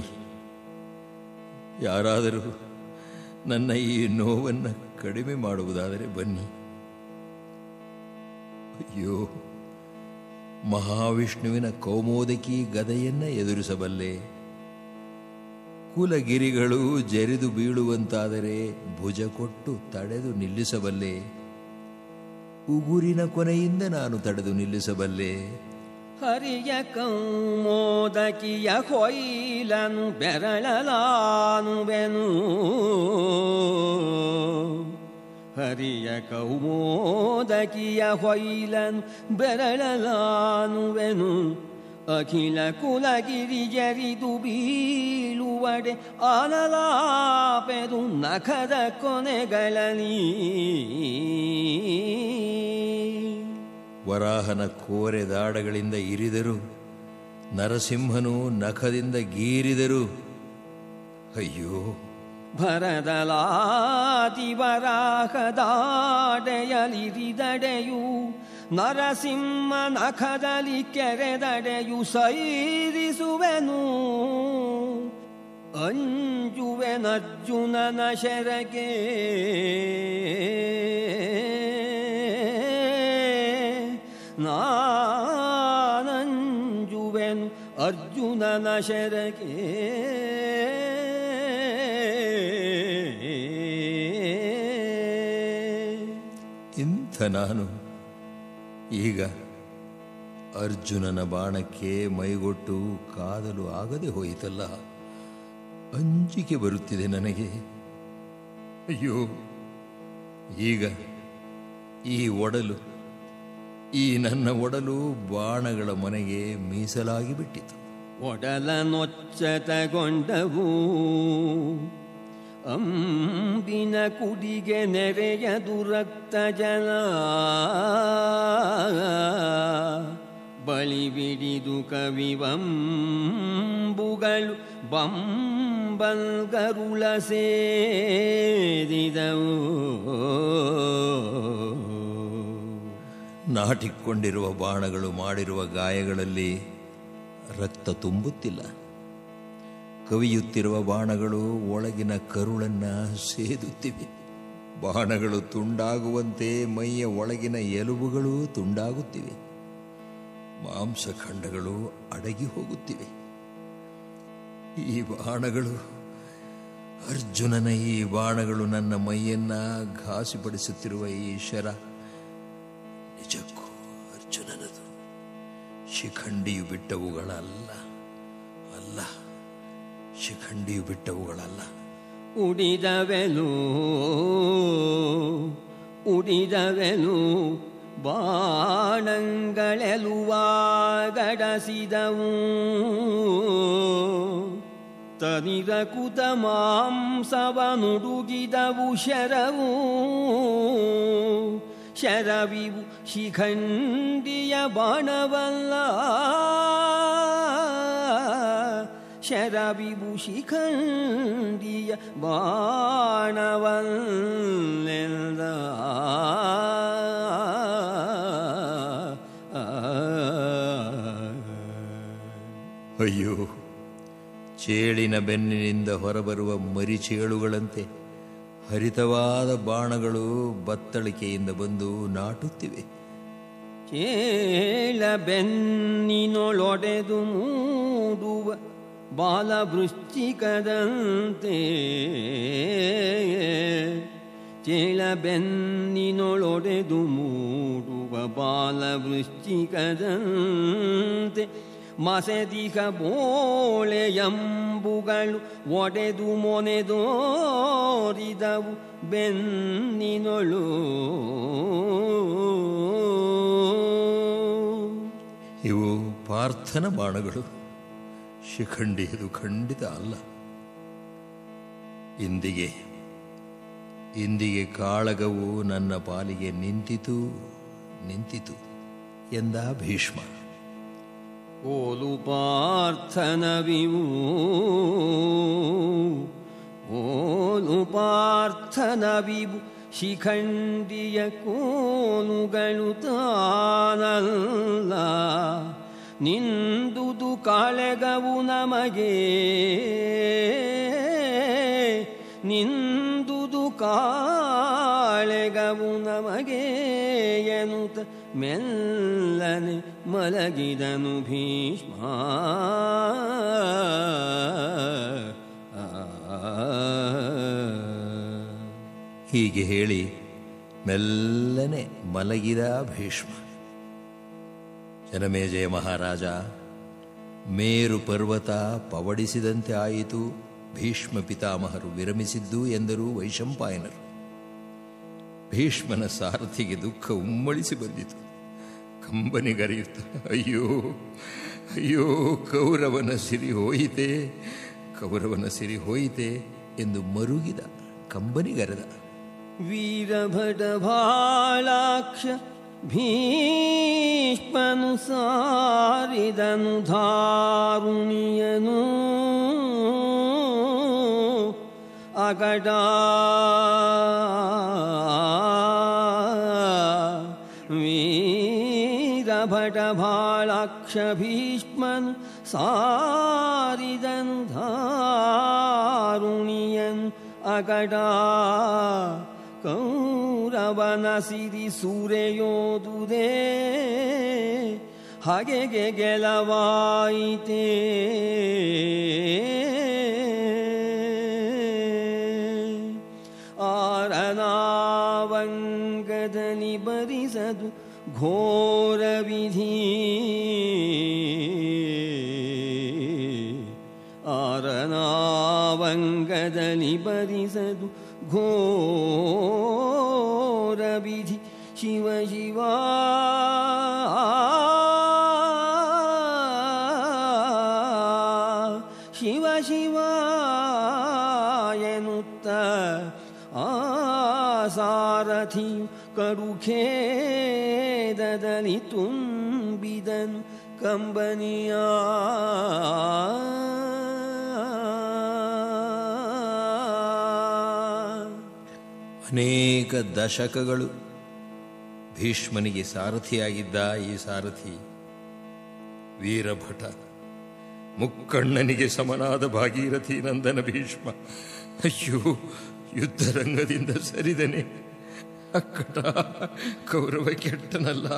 ಯಾರಾದರೂ ನನ್ನ ಈ ನೋವನ್ನು ಕಡಿಮೆ ಮಾಡುವುದಾದರೆ ಬನ್ನಿ ಅಯ್ಯೋ ಮಹಾವಿಷ್ಣುವಿನ ಕೌಮೋದಕಿ ಗದೆಯನ್ನ ಎದುರಿಸಬಲ್ಲೆ ಕುಲಗಿರಿಗಳು ಜರಿದು ಬೀಳುವಂತಾದರೆ ಭುಜ ಕೊಟ್ಟು ತಡೆದು ನಿಲ್ಲಿಸಬಲ್ಲೆ ಉಗುರಿನ ಕೊನೆಯಿಂದ ನಾನು ತಡೆದು ನಿಲ್ಲಿಸಬಲ್ಲೆ ಹರಿಯ ಕೌಮೋದಕಿಯ ಕೊಯ್ಲನು ಬೆರಳಲಾನುವೆನು ಹರಿಯ ಕೌಮೋದಕಿಯ ಹೊಯ್ಲನು ಬೆರಳಲಾನುವೆನು ಅಖಿಲ ಕುಲಗಿರಿ ಜರಿದು ಬೀಳುವಡೆ ಆನಲಾಪೆದು ನಖದ ಕೊನೆಗಳಲ್ಲಿ ವರಾಹನ ಕೋರೆ ದಾಡಗಳಿಂದ ಇರಿದರು ನರಸಿಂಹನು ನಖದಿಂದ ಗೀರಿದರು ಅಯ್ಯೋ ಭರದಲಾತಿ ವರಾಹದಾಡೆಯಲಿರಿದಡೆಯು ನರಸಿಂಹ ನಖದಲ್ಲಿ ಕೆರೆದಡೆಯು ಸೈರಿಸುವೆನು ಅಂಜುವೆನರ್ಜುನನ ಶರಗೆ ನಾನಂಜುವೆನು ಅರ್ಜುನನ ಶರಗೆ ಇಂಥ ನಾನು ಈಗ ಅರ್ಜುನನ ಬಾಣಕ್ಕೆ ಮೈಗೊಟ್ಟು ಕಾದಲು ಆಗದೆ ಹೋಯಿತಲ್ಲ ಅಂಜಿಕೆ ಬರುತ್ತಿದೆ ನನಗೆ ಅಯ್ಯೋ ಈಗ ಈ ಒಡಲು ಈ ನನ್ನ ಒಡಲು ಬಾಣಗಳ ಮನೆಗೆ ಮೀಸಲಾಗಿ ಬಿಟ್ಟಿತು ಒಡಲ ನೊಚ್ಚತಗೊಂಡವು ಅಂಬಿನ ಕುಡಿಗೆ ನೆರೆಯದು ರಕ್ತ ಜಲ ಬಳಿ ಬಿಡಿದು ಕವಿವಂಬುಗಳು ಬಂಬಲ್ಗರುಳ ಸೇರಿದವು ನಾಟಿಕೊಂಡಿರುವ ಬಾಣಗಳು ಮಾಡಿರುವ ಗಾಯಗಳಲ್ಲಿ ರಕ್ತ ತುಂಬುತ್ತಿಲ್ಲ ಕವಿಯುತ್ತಿರುವ ಬಾಣಗಳು ಒಳಗಿನ ಕರುಳನ್ನ ಸೇದುತ್ತಿವೆ ಬಾಣಗಳು ತುಂಡಾಗುವಂತೆ ಮೈಯ ಒಳಗಿನ ಎಲುಬುಗಳು ತುಂಡಾಗುತ್ತಿವೆ ಮಾಂಸಖಂಡಗಳು ಅಡಗಿ ಹೋಗುತ್ತಿವೆ ಈ ಬಾಣಗಳು ಅರ್ಜುನನ ಈ ಬಾಣಗಳು ನನ್ನ ಮೈಯನ್ನ ಘಾಸಿಪಡಿಸುತ್ತಿರುವ ಈ ಶರ ನಿಜಕ್ಕೂ ಅರ್ಜುನನದು ಶಿಖಂಡಿಯು ಬಿಟ್ಟವುಗಳಲ್ಲ ಅಲ್ಲ ಶಿಖಂಡಿಯು ಬಿಟ್ಟವುಗಳಲ್ಲ ಉಡಿದವೆನು ಉಡಿದವೆನು ಬಾಣಗಳೆಲುವಾಗಡಸಿದವು ತನಿರಕುತ ಮಾಂಸವನುಡುಗಿದವು ಶರವು ಶರವಿವು ಶಿಖಂಡಿಯ ಬಾಣವಲ್ಲ ಶರವಿವು ಶಿಖಂಡಿಯ ಬಾಣವಲ್ಲೆಂದ ಅಯ್ಯೋ ಚೇಳಿನ ಬೆನ್ನಿನಿಂದ ಹೊರಬರುವ ಮರಿಚೇಳುಗಳಂತೆ ಹರಿತವಾದ ಬಾಣಗಳು ಬತ್ತಳಿಕೆಯಿಂದ ಬಂದು ನಾಟುತ್ತಿವೆ ಕೇಳ ಬೆನ್ನಿನೊಳೊಡೆದು ಮೂಡುವ ಬಾಲವೃಶ್ಚಿಕದಂತೆ ಚೇಳ ಬೆನ್ನಿನೊಳೊಡೆದು ಮೂಡುವ ಬಾಲವೃಶ್ಚಿಕದಂತೆ ಮಸೆದಿಹ ಬೋಳೆಯಂಬುಗಳು ಒಡೆದು ಮೊನೆದೋರಿದವು ಬೆನ್ನಿನೊಳು ಇವು ಪಾರ್ಥನ ಬಾಣಗಳು ಶಿಖಂಡಿ ಇದು ಖಂಡಿತ ಅಲ್ಲ ಇಂದಿಗೆ ಇಂದಿಗೆ ಕಾಳಗವು ನನ್ನ ಪಾಲಿಗೆ ನಿಂತಿತು ನಿಂತಿತು ಎಂದ ಭೀಷ್ಮ ಓಲು ಪಾರ್ಥನವಿವು ಓಲು ಪಾರ್ಥನವಿವು ಶಿಖಂಡಿಯ ಕೋಲುಗಳು ತಾನಲ್ಲ ನಿಂದುದು ಕಾಳೆಗವು ನಮಗೆ ನಿಂದುದು ಕಾಳೆಗವು ನಮಗೆ ಎನ್ನುತ್ತ ಮೆಲ್ಲನೆ ಮಲಗಿದನು ಭೀಷ್ಮ ಹೀಗೆ ಹೇಳಿ ಮೆಲ್ಲನೆ ಮಲಗಿದ ಭೀಷ್ಮ ಜನಮೇಜಯ ಮಹಾರಾಜ ಮೇರು ಪರ್ವತ ಪವಡಿಸಿದಂತೆ ಆಯಿತು ಭೀಷ್ಮ ಪಿತಾಮಹರು ವಿರಮಿಸಿದ್ದು ಎಂದರು ವೈಶಂಪಾಯನರು ಭೀಷ್ಮನ ಸಾರಥಿಗೆ ದುಃಖ ಉಮ್ಮಳಿಸಿ ಬಂದಿತು ಕಂಬನಿಗರಿಯುತ್ತ ಅಯ್ಯೋ ಅಯ್ಯೋ ಕೌರವನ ಸಿರಿ ಹೋಯಿತೆ ಕೌರವನ ಸಿರಿ ಹೋಯಿತೆ ಎಂದು ಮರುಗಿದ ಕಂಬನಿಗರೆದ ವೀರಭಟ ಭಾಳಾಕ್ಷ ಭೀಷ್ಮನು ಸಾರಿದನು ಧಾರುಣಿಯನು ಅಗಡ ವೀರಭಟ ಭಾಳಾಕ್ಷ ಭೀಷ್ಮನು ಸಾರಿದನು ಧಾರುಣಿಯನು ಅಗಡ ಕೌರವನ ಸಿರಿ ಸೂರೆಯೋದುದೇ ಹಾಗೆಗೆ ಗೆಲವಾಯಿತೇ ಆರನಾವಂಗದಲ್ಲಿ ಬರಿಸದು ಘೋರ ವಿಧಿ ಆರನಾವಂಗದಲ್ಲಿ ಬರಿಸದು ಘೋರ ವಿಧಿ ಶಿವ ಶಿವ ಶಿವ ಶಿವ ಎನ್ನುತ್ತ ಆ ಸಾರಥಿ ಕರುಖೇದದಲ್ಲಿ ತುಂಬಿದನು ಕಂಬನಿಯ ಅನೇಕ ದಶಕಗಳು ಭೀಷ್ಮನಿಗೆ ಸಾರಥಿಯಾಗಿದ್ದ ಈ ಸಾರಥಿ ವೀರಭಟ ಮುಕ್ಕಣ್ಣನಿಗೆ ಸಮನಾದ ಭಾಗೀರಥಿ ನಂದನ ಭೀಷ್ಮ ಅಯ್ಯೋ ಯುದ್ಧರಂಗದಿಂದ ಸರಿದನೆ ಅಕ್ಕಟ ಕೌರವ ಕೆಟ್ಟನಲ್ಲ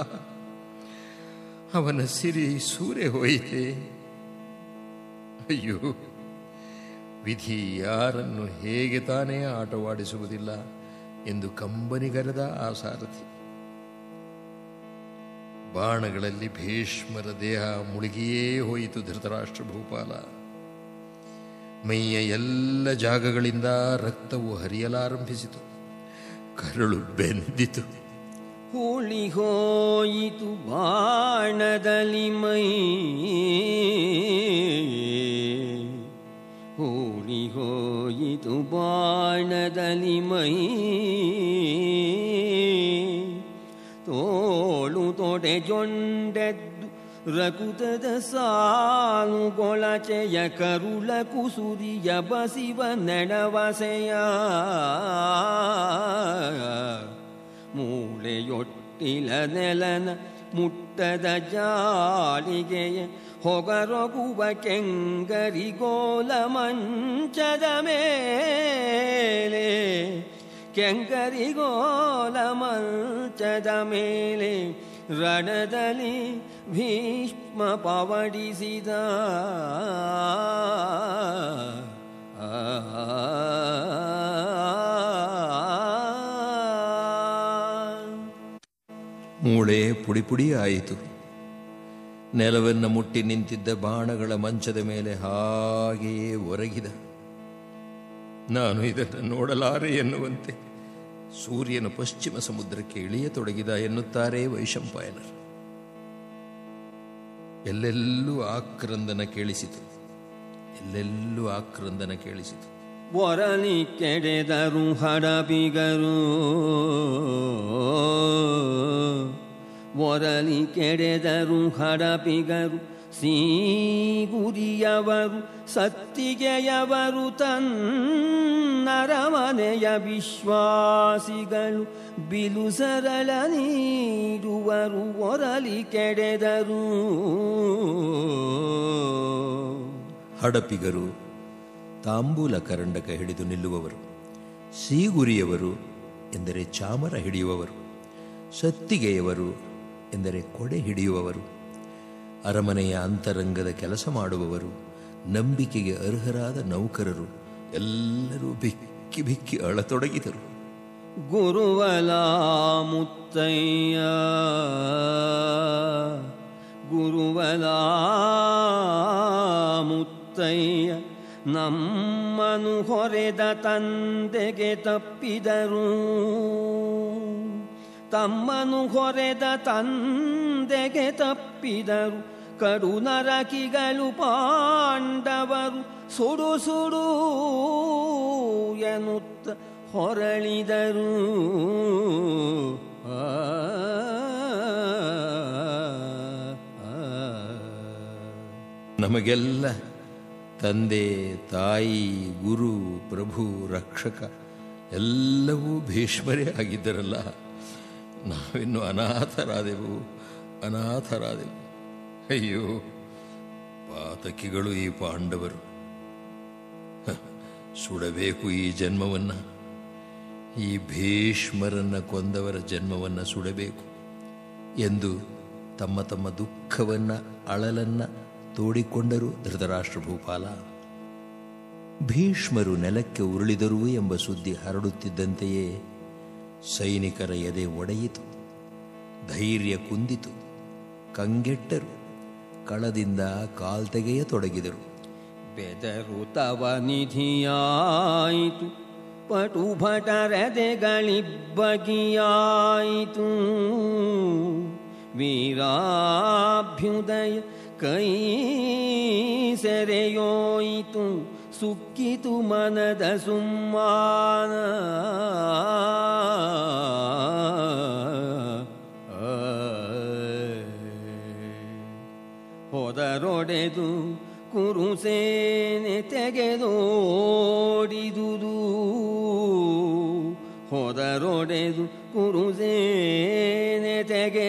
ಅವನ ಸಿರಿ ಸೂರೆ ಹೋಯಿತೆ ಅಯ್ಯೋ ವಿಧಿ ಯಾರನ್ನು ಹೇಗೆ ತಾನೇ ಆಟವಾಡಿಸುವುದಿಲ್ಲ ಎಂದು ಕಂಬನಿಗರೆದ ಆ ಸಾರಥಿ ಬಾಣಗಳಲ್ಲಿ ಭೀಷ್ಮರ ದೇಹ ಮುಳುಗಿಯೇ ಹೋಯಿತು ಧೃತರಾಷ್ಟ್ರ ಭೂಪಾಲ ಮೈಯ ಎಲ್ಲ ಜಾಗಗಳಿಂದ ರಕ್ತವು ಹರಿಯಲಾರಂಭಿಸಿತು ಕರಳು ಬೆಂದಿತು ಹುಳಿ ಹೋಯಿತು ಬಾಣದಲ್ಲಿ ಮೈ ಹೋಳಿ ಹೋಯಿತು ಬಾಣದಲ್ಲಿ ಮೈ ತೋಳು ತೊಡೆ ಜೊಂಡೆದ್ದು ರಕುತದ ಸಾಲು ಕೊಳಚೆಯ ಕರುಳ ಕುಸುರಿಯ ಬಸಿವ ನೆಡವಸೆಯ ಮೂಳೆಯೊಟ್ಟಿಲ ನೆಲನ ಮುಟ್ಟದ ಜಾಳಿಗೆಯ ಹೊಗರೊಗುವ ಕೆಂಗರಿಗೋಲ ಮಂಚದ ಮೇಲೆ ಕೆಂಗರಿಗೋಲ ಮಂಚದ ಮೇಲೆ ರಣದಲ್ಲಿ ಭೀಷ್ಮ ಪವಡಿಸಿದ ಮೂಳೆ ಪುಡಿ ಪುಡಿ ಆಯಿತು ನೆಲವನ್ನು ಮುಟ್ಟಿ ನಿಂತಿದ್ದ ಬಾಣಗಳ ಮಂಚದ ಮೇಲೆ ಹಾಗೆಯೇ ಒರಗಿದ ನಾನು ಇದನ್ನು ನೋಡಲಾರೆ ಎನ್ನುವಂತೆ ಸೂರ್ಯನು ಪಶ್ಚಿಮ ಸಮುದ್ರಕ್ಕೆ ಇಳಿಯತೊಡಗಿದ ಎನ್ನುತ್ತಾರೆ ವೈಶಂಪಾಯನರು ಎಲ್ಲೆಲ್ಲೂ ಆಕ್ರಂದನ ಕೇಳಿಸಿತು ಎಲ್ಲೆಲ್ಲೂ ಆಕ್ರಂದನ ಕೇಳಿಸಿತು ಒರಲಿ ಕೆಡೆದರು ಹಡಬಿಗರು ಒರಲಿ ಕೆಡೆದರು ಹಡಬಿಗರು ಸೀಗುರಿಯವರು ಸತ್ತಿಗೆಯವರು ತನ್ನರಮನೆಯ ವಿಶ್ವಾಸಿಗಳು ಬಿಲು ಸರಳ ನೀಡುವರು ಒರಲಿ ಕೆಡೆದರು ಹಡಪಿಗರು ತಾಂಬೂಲ ಕರಂಡಕ ಹಿಡಿದು ನಿಲ್ಲುವವರು ಸೀಗುರಿಯವರು ಎಂದರೆ ಚಾಮರ ಹಿಡಿಯುವವರು ಸತ್ತಿಗೆಯವರು ಎಂದರೆ ಕೊಡೆ ಹಿಡಿಯುವವರು ಅರಮನೆಯ ಅಂತರಂಗದ ಕೆಲಸ ಮಾಡುವವರು ನಂಬಿಕೆಗೆ ಅರ್ಹರಾದ ನೌಕರರು ಎಲ್ಲರೂ ಬಿಕ್ಕಿ ಬಿಕ್ಕಿ ಅಳತೊಡಗಿದರು ಗುರುವಲ ಮುತ್ತಯ್ಯ ಗುರುವಲ ಮುತ್ತಯ್ಯ ನಮ್ಮನು ಹೊರೆದ ತಂದೆಗೆ ತಪ್ಪಿದರು ತಮ್ಮನು ಹೊರೆದ ತಂದೆಗೆ ತಪ್ಪಿದರು ಕಡು ನರಕಿಗಳು ಪಾಂಡವರು ಸುಡು ಸುಡು ಎನ್ನುತ್ತ ಹೊರಳಿದರು ಆ, ಆ, ನಮಗೆಲ್ಲ ತಂದೆ ತಾಯಿ ಗುರು ಪ್ರಭು ರಕ್ಷಕ ಎಲ್ಲವೂ ಭೀಷ್ಮರೇ ಆಗಿದ್ದರಲ್ಲ ನಾವಿನ್ನು ಅನಾಥರಾದೆವು ಅನಾಥರಾದೆವು ಅಯ್ಯೋ ಪಾತಕಿಗಳು ಈ ಪಾಂಡವರು ಹ, ಸುಡಬೇಕು ಈ ಜನ್ಮವನ್ನ ಈ ಭೀಷ್ಮರನ್ನ ಕೊಂದವರ ಜನ್ಮವನ್ನ ಸುಡಬೇಕು ಎಂದು ತಮ್ಮ ತಮ್ಮ ದುಃಖವನ್ನ ಅಳಲನ್ನ ತೋಡಿಕೊಂಡರು ಧೃತರಾಷ್ಟ್ರ ಭೂಪಾಲ ಭೀಷ್ಮರು ನೆಲಕ್ಕೆ ಉರುಳಿದರು ಎಂಬ ಸುದ್ದಿ ಹರಡುತ್ತಿದ್ದಂತೆಯೇ ಸೈನಿಕರ ಎದೆ ಒಡೆಯಿತು ಧೈರ್ಯ ಕುಂದಿತು ಕಂಗೆಟ್ಟರು ಕಳದಿಂದ ಕಾಲ್ತೆಗೆಯತೊಡಗಿದರು ಬೆದರುತವ ನಿಧಿಯಾಯಿತು ಪಟು ಭಟರದೆಗಳಿಬ್ಬಗಿಯಾಯಿತು ವೀರಾಭ್ಯುದಯ ಕೈ ಸೆರೆಯೋಯಿತು ಸುಕ್ಕಿತು ಮನದ ಸುಮ್ಮಾನ ಹೊದರೊಡೆದು ಕುರುಸೇನೆ ತೆಗೆದೋಡಿದುದು ಹೊದರೊಡೆದು ಕುರುಸೇನೆ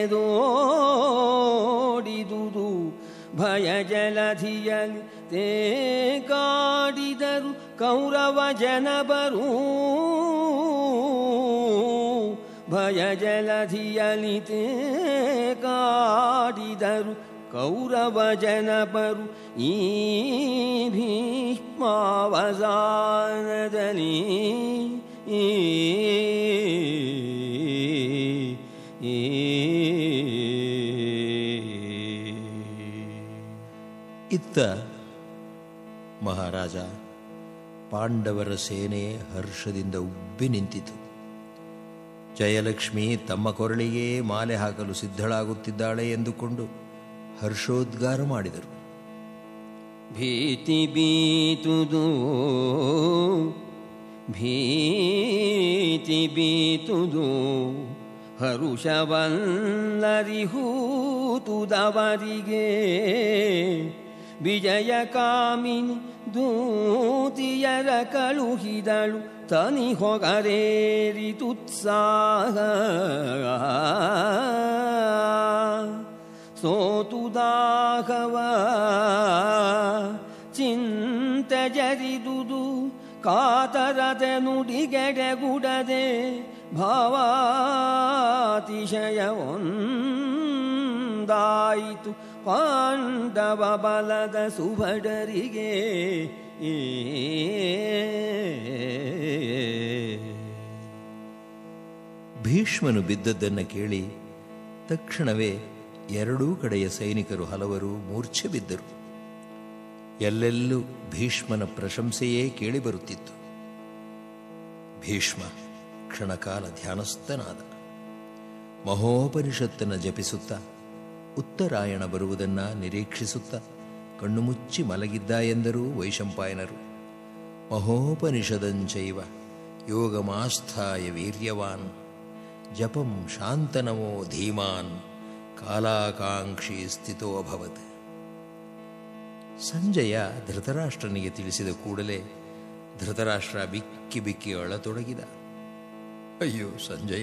ತೆಗೆದೋಡಿದುದು ಭಯ ಜಲಧಿಯಲಿ ತೇಗಾಡಿದರು ಕೌರವ ಜನಬರು ಭಯ ಜಲಧಿಯಲಿ ತೇಗಾಡಿದರು ಕೌರವ ಜನಪರು ಈ ಭೀಷ್ಮಾವಸಾನದಲ್ಲಿ ಈ ಈ ಇತ್ತ ಮಹಾರಾಜ ಪಾಂಡವರ ಸೇನೆ ಹರ್ಷದಿಂದ ಉಬ್ಬಿ ನಿಂತಿತು ಜಯಲಕ್ಷ್ಮಿ ತಮ್ಮ ಕೊರಳಿಗೆ ಮಾಲೆ ಹಾಕಲು ಸಿದ್ಧಳಾಗುತ್ತಿದ್ದಾಳೆ ಎಂದುಕೊಂಡು ಹರ್ಷೋದ್ಗಾರ ಮಾಡಿದರು ಭೀತಿ ಬೀತುದು ಭೀತಿ ಬೀತುದು ಹರುಷವಲ್ಲರಿಹೂತುದವರಿಗೆ ವಿಜಯ ಕಾಮಿನಿ ದೂತಿಯರ ಕಳುಹಿದಳು ತನಿ ಹೊಗರೇರಿತುತ್ಸಾಹ ಸೋತುದಾಹವ ಚಿಂತ ಜರಿದುದು ಕಾತರದೆ ನುಡಿಗೆಡೆಗುಡದೆ ಭಾವಾತಿಶಯವೊಂದಾಯಿತು ಪಾಂಡವ ಬಲದ ಸುಭಡರಿಗೆ ಏ ಭೀಷ್ಮನು ಬಿದ್ದದ್ದನ್ನು ಕೇಳಿ ತಕ್ಷಣವೇ ಎರಡೂ ಕಡೆಯ ಸೈನಿಕರು ಹಲವರು ಮೂರ್ಛೆ ಬಿದ್ದರು ಎಲ್ಲೆಲ್ಲೂ ಭೀಷ್ಮನ ಪ್ರಶಂಸೆಯೇ ಕೇಳಿಬರುತ್ತಿತ್ತು ಭೀಷ್ಮ ಕ್ಷಣಕಾಲ ಧ್ಯಾನಸ್ಥನಾದ ಮಹೋಪನಿಷತ್ತನ್ನು ಜಪಿಸುತ್ತಾ ಉತ್ತರಾಯಣ ಬರುವುದನ್ನ ನಿರೀಕ್ಷಿಸುತ್ತಾ ಕಣ್ಣು ಮುಚ್ಚಿ ಮಲಗಿದ್ದ ಎಂದರು ವೈಶಂಪಾಯನರು ಮಹೋಪನಿಷದಂಚೈವ ಯೋಗಮಾಸ್ಥಾಯ ವೀರ್ಯವಾನ್ ಜಪಂ ಶಾಂತನಮೋ ಧೀಮಾನ್ ಕಾಲಾಕಾಂಕ್ಷಿ ಸ್ಥಿತೋ ಅಭವತ್ ಸಂಜಯ ಧೃತರಾಷ್ಟ್ರನಿಗೆ ತಿಳಿಸಿದ ಕೂಡಲೇ ಧೃತರಾಷ್ಟ್ರ ಬಿಕ್ಕಿ ಬಿಕ್ಕಿ ಅಳತೊಡಗಿದ ಅಯ್ಯೋ ಸಂಜಯ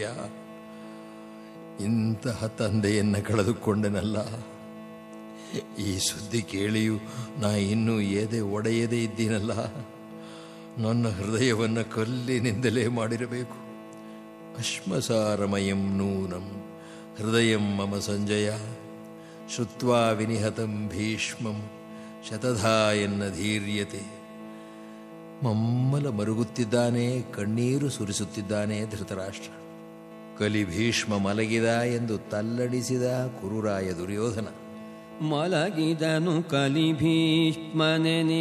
ಇಂತಹ ತಂದೆಯನ್ನ ಕಳೆದುಕೊಂಡನಲ್ಲ ಈ ಸುದ್ದಿ ಕೇಳಿಯೂ ನಾ ಇನ್ನೂ ಎದೆ ಒಡೆಯದೇ ಇದ್ದೀನಲ್ಲ ನನ್ನ ಹೃದಯವನ್ನು ಕಲ್ಲಿನಿಂದಲೇ ಮಾಡಿರಬೇಕು ಅಶ್ಮಸಾರಮಯಂ ನೂನಂ ಹೃದಯಂ ಮಮ ಸಂಜಯ ಶ್ರುತ್ವಾ ವಿನಿಹತಂ ಭೀಷ್ಮಂ ಶತಧಾ ಎನ್ನ ಧೀರ್ಯತೆ ಮಮ್ಮಲ ಮರುಗುತ್ತಿದ್ದಾನೆ ಕಣ್ಣೀರು ಸುರಿಸುತ್ತಿದ್ದಾನೆ ಧೃತರಾಷ್ಟ್ರ ಕಲಿ ಭೀಷ್ಮ ಮಲಗಿದ ಎಂದು ತಲ್ಲಡಿಸಿದ ಕುರುರಾಯ ದುರ್ಯೋಧನ ಮಲಗಿದನು ಕಲಿ ಭೀಷ್ಮನೆನೇ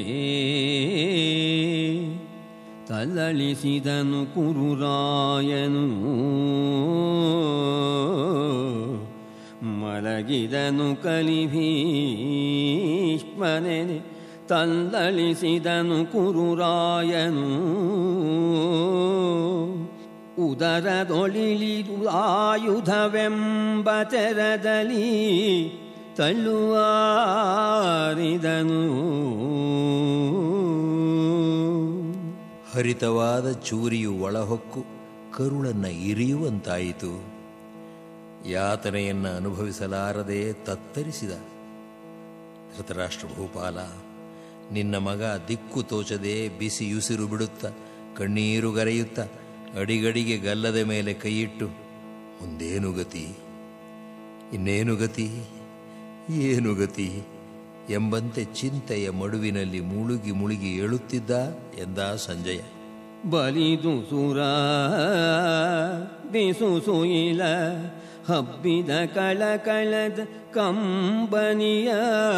ತಲ್ಲಳಿಸಿದನು ಕುರುರಾಯನು ಮಲಗಿದನು ಕಲಿ ಭೀಷ್ಮನೆನೆ ತಲ್ಲಳಿಸಿದನು ಕುರುರಾಯನು ಉದರದೊಳಿಲಿದು ಆಯುಧವೆಂಬ ತೆರದಲ್ಲಿ ತಳ್ಳುವಾರಿದನು ಹರಿತವಾದ ಚೂರಿಯು ಒಳಹೊಕ್ಕು ಕರುಳನ್ನ ಇರಿಯುವಂತಾಯಿತು ಯಾತನೆಯನ್ನ ಅನುಭವಿಸಲಾರದೆ ತತ್ತರಿಸಿದ ಧೃತರಾಷ್ಟ್ರ ಭೂಪಾಲ ನಿನ್ನ ಮಗ ದಿಕ್ಕು ತೋಚದೆ ಬಿಸಿ ಉಸಿರು ಬಿಡುತ್ತ ಕಣ್ಣೀರು ಗರೆಯುತ್ತ ಅಡಿಗಡಿಗೆ ಗಲ್ಲದ ಮೇಲೆ ಕೈಯಿಟ್ಟು ಮುಂದೇನು ಗತಿ ಇನ್ನೇನು ಗತಿ ಏನು ಗತಿ ಎಂಬಂತೆ ಚಿಂತೆಯ ಮಡುವಿನಲ್ಲಿ ಮುಳುಗಿ ಮುಳುಗಿ ಏಳುತ್ತಿದ್ದ ಎಂದ ಸಂಜಯ ಬಲಿದು ಸುರ ಬಿಸು ಸುಯಿಲ ಹಬ್ಬಿದ ಕಳಕಳದ ಕಂಬನಿಯ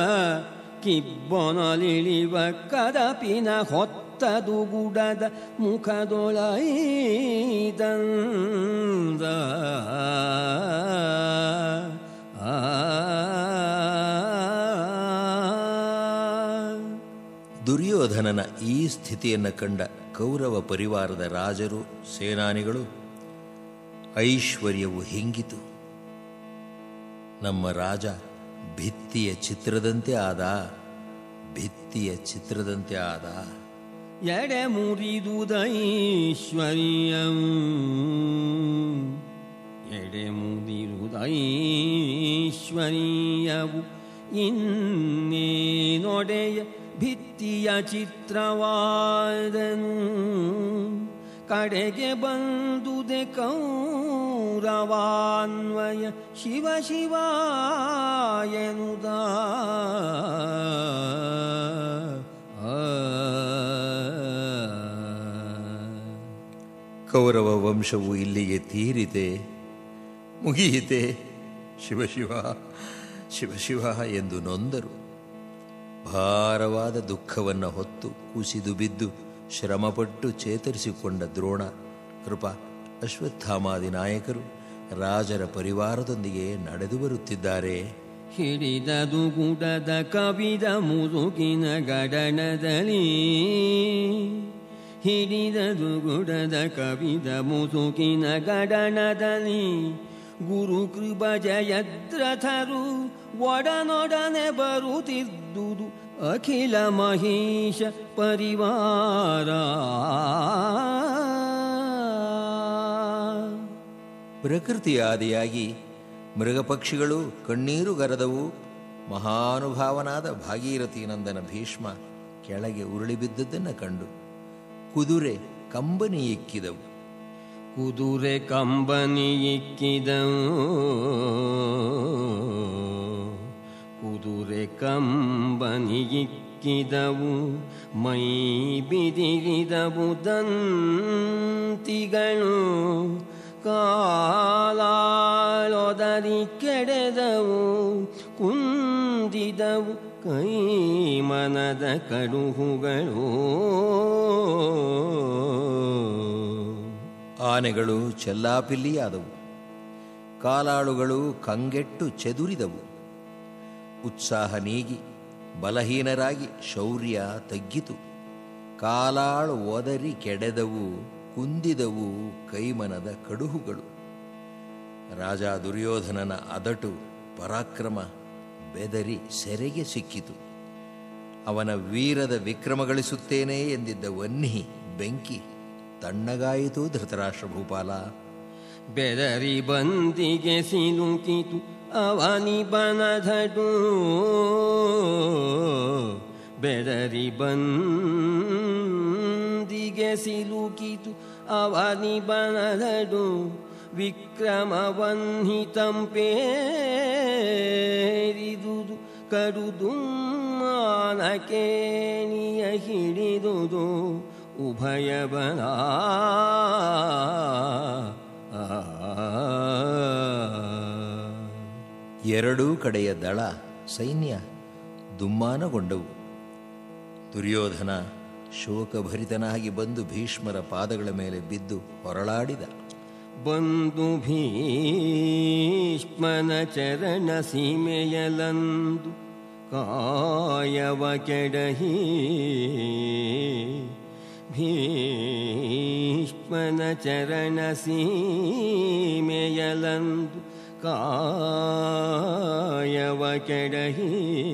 ಕಿಬ್ಬೊನಲಿಳಿವ ಕದಪಿನ ಹೊತ್ತದು ಗುಡದ ಮುಖದೊಳೈದಂದ ಆ ದುರ್ಯೋಧನನ ಈ ಸ್ಥಿತಿಯನ್ನು ಕಂಡ ಕೌರವ ಪರಿವಾರದ ರಾಜರು ಸೇನಾನಿಗಳು ಐಶ್ವರ್ಯವು ಹಿಂಗಿತು ನಮ್ಮ ರಾಜ ಭಿತ್ತಿಯ ಚಿತ್ರದಂತೆ ಆದ ಭಿತ್ತಿಯ ಚಿತ್ರದಂತೆ ಆದ ಎಡೆ ಮುರಿದುದೈಶ್ವರ್ಯಂ ಎಡೆ ಮುರಿದುದೈಶ್ವರ್ಯವು ಇನ್ನೇನೊಡೆಯ ಭಿತ್ತಿಯ ಚಿತ್ರವಾದನು ಕಡೆಗೆ ಬಂದುದೆ ಕೌರವಾನ್ವಯ ಶಿವ ಶಿವ ಎನುದ ಕೌರವ ವಂಶವು ಇಲ್ಲಿಗೆ ತೀರಿತೆ ಮುಗಿಯಿತೆ ಶಿವಶಿವ ಶಿವಶಿವ ಎಂದು ನೊಂದರು ಭಾರವಾದ ದುಃಖವನ್ನು ಹೊತ್ತು ಕುಸಿದು ಬಿದ್ದು ಶ್ರಮಪಟ್ಟು ಚೇತರಿಸಿಕೊಂಡ ದ್ರೋಣ ಕೃಪ ಅಶ್ವತ್ಥಾಮಾದಿ ನಾಯಕರು ರಾಜರ ಪರಿವಾರದೊಂದಿಗೆ ನಡೆದು ಬರುತ್ತಿದ್ದಾರೆ ಹಿಡಿದದು ಗುಡದ ಕವಿದ ಮುರುಗಿನ ಗಡನದಲ್ಲಿ ಹಿಡಿದದು ಗುಡದ ಕವಿದ ಮುಸುಕಿನ ಗಡನದಲ್ಲಿ ಗುರು ಕೃಪ ಜಯದ್ರಥರು ಒಡನೊಡನೆ ಬರುತ್ತಿದ್ದುದು ಅಖಿಲ ಮಹೇಶ ಪರಿವಾರ ಪ್ರಕೃತಿ ಆದಿಯಾಗಿ ಮೃಗಪಕ್ಷಿಗಳು ಕಣ್ಣೀರು ಗರದವು ಮಹಾನುಭಾವನಾದ ಭಾಗೀರಥಿ ನಂದನ ಭೀಷ್ಮ ಕೆಳಗೆ ಉರುಳಿ ಬಿದ್ದದ್ದನ್ನು ಕಂಡು ಕುದುರೆ ಕಂಬನಿ ಎಕ್ಕಿದವು ಕುದುರೆ ಕಂಬನಿ ಇಕ್ಕಿದವು ಕುದುರೆ ಕಂಬನಿ ಇಕ್ಕಿದವು ಮೈ ಬಿದಿರಿದವು ದಂತಿಗಳು 「か ಕಾಲಾಗ್ನಿಯ ಕಾಲಾಗ್ನಿಯ 火 ದಂತಿಗಳು の ಕಾಲಾಗ್ನಿಯ 火 ದಂತಿಗಳು の ಕಾಲಾಗ್ನಿಯ ಕಾಳೊದರಿ ಕೆಡೆದವು ಕುಂದಿದವು ಕೈ ಮನದ ಕಡುಹುಗಳು ಆನೆಗಳು ಚೆಲ್ಲಾಪಿಲ್ಲಿಯಾದವು ಕಾಲಾಳುಗಳು ಕಂಗೆಟ್ಟು ಚೆದುರಿದವು ಉತ್ಸಾಹ ನೀಗಿ ಬಲಹೀನರಾಗಿ ಶೌರ್ಯ ತಗ್ಗಿತು ಕಾಲಾಳು ಒದರಿ ಕೆಡೆದವು ಕುಂದಿದವು ಕೈಮನದ ಕಡುಹುಗಳು ರಾಜ ದುರ್ಯೋಧನನ ಅದಟು ಪರಾಕ್ರಮ ಬೆದರಿ ಸೆರೆಗೆ ಸಿಕ್ಕಿತು ಅವನ ವೀರದ ವಿಕ್ರಮ ಗಳಿಸುತ್ತೇನೆ ಎಂದಿದ್ದ ವನ್ಹಿ ಬೆಂಕಿ ತಣ್ಣಗಾಯಿತು ಧೃತರಾಷ್ಟ್ರ ಭೂಪಾಲ ಬೆದರಿ ಬಂದಿಗೆ ಸಿಲುಕಿತು ಅವನಿ ಬನಧಡು ಬೆದರಿ ಬಂದಿಗೆ ಸಿಲುಕಿತು ಅವನಿ ಬನಧಡು ವಿಕ್ರಮವನ್ಹಿತಂಪೇರಿದುದು ಕಡುದು ಮಾನಕೇಣಿಯ ಹಿಡಿದುದು ಉಭಯವನ ಎರಡೂ ಕಡೆಯ ದಳ ಸೈನ್ಯ ದುಮ್ಮಾನಗೊಂಡವು ದುರ್ಯೋಧನ ಶೋಕಭರಿತನಾಗಿ ಬಂದು ಭೀಷ್ಮರ ಪಾದಗಳ ಮೇಲೆ ಬಿದ್ದು ಹೊರಳಾಡಿದ ಬಂದು ಭೀಷ್ಮನ ಚರಣ ಸೀಮೆಯಲಂದು ಕಾಯವ ಕೆಡಹಿ ಭೀಷ್ಮನ ಚರಣ ಸೀಮೆಯಲಂದು ಕಾಯವ ಕೆಡಹಿ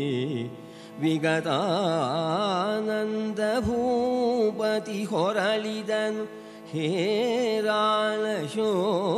ವಿಗತಾನಂದ ಭೂಪತಿ ಹೊರಳಿದನು ಹೇರಾಳ ಶೋ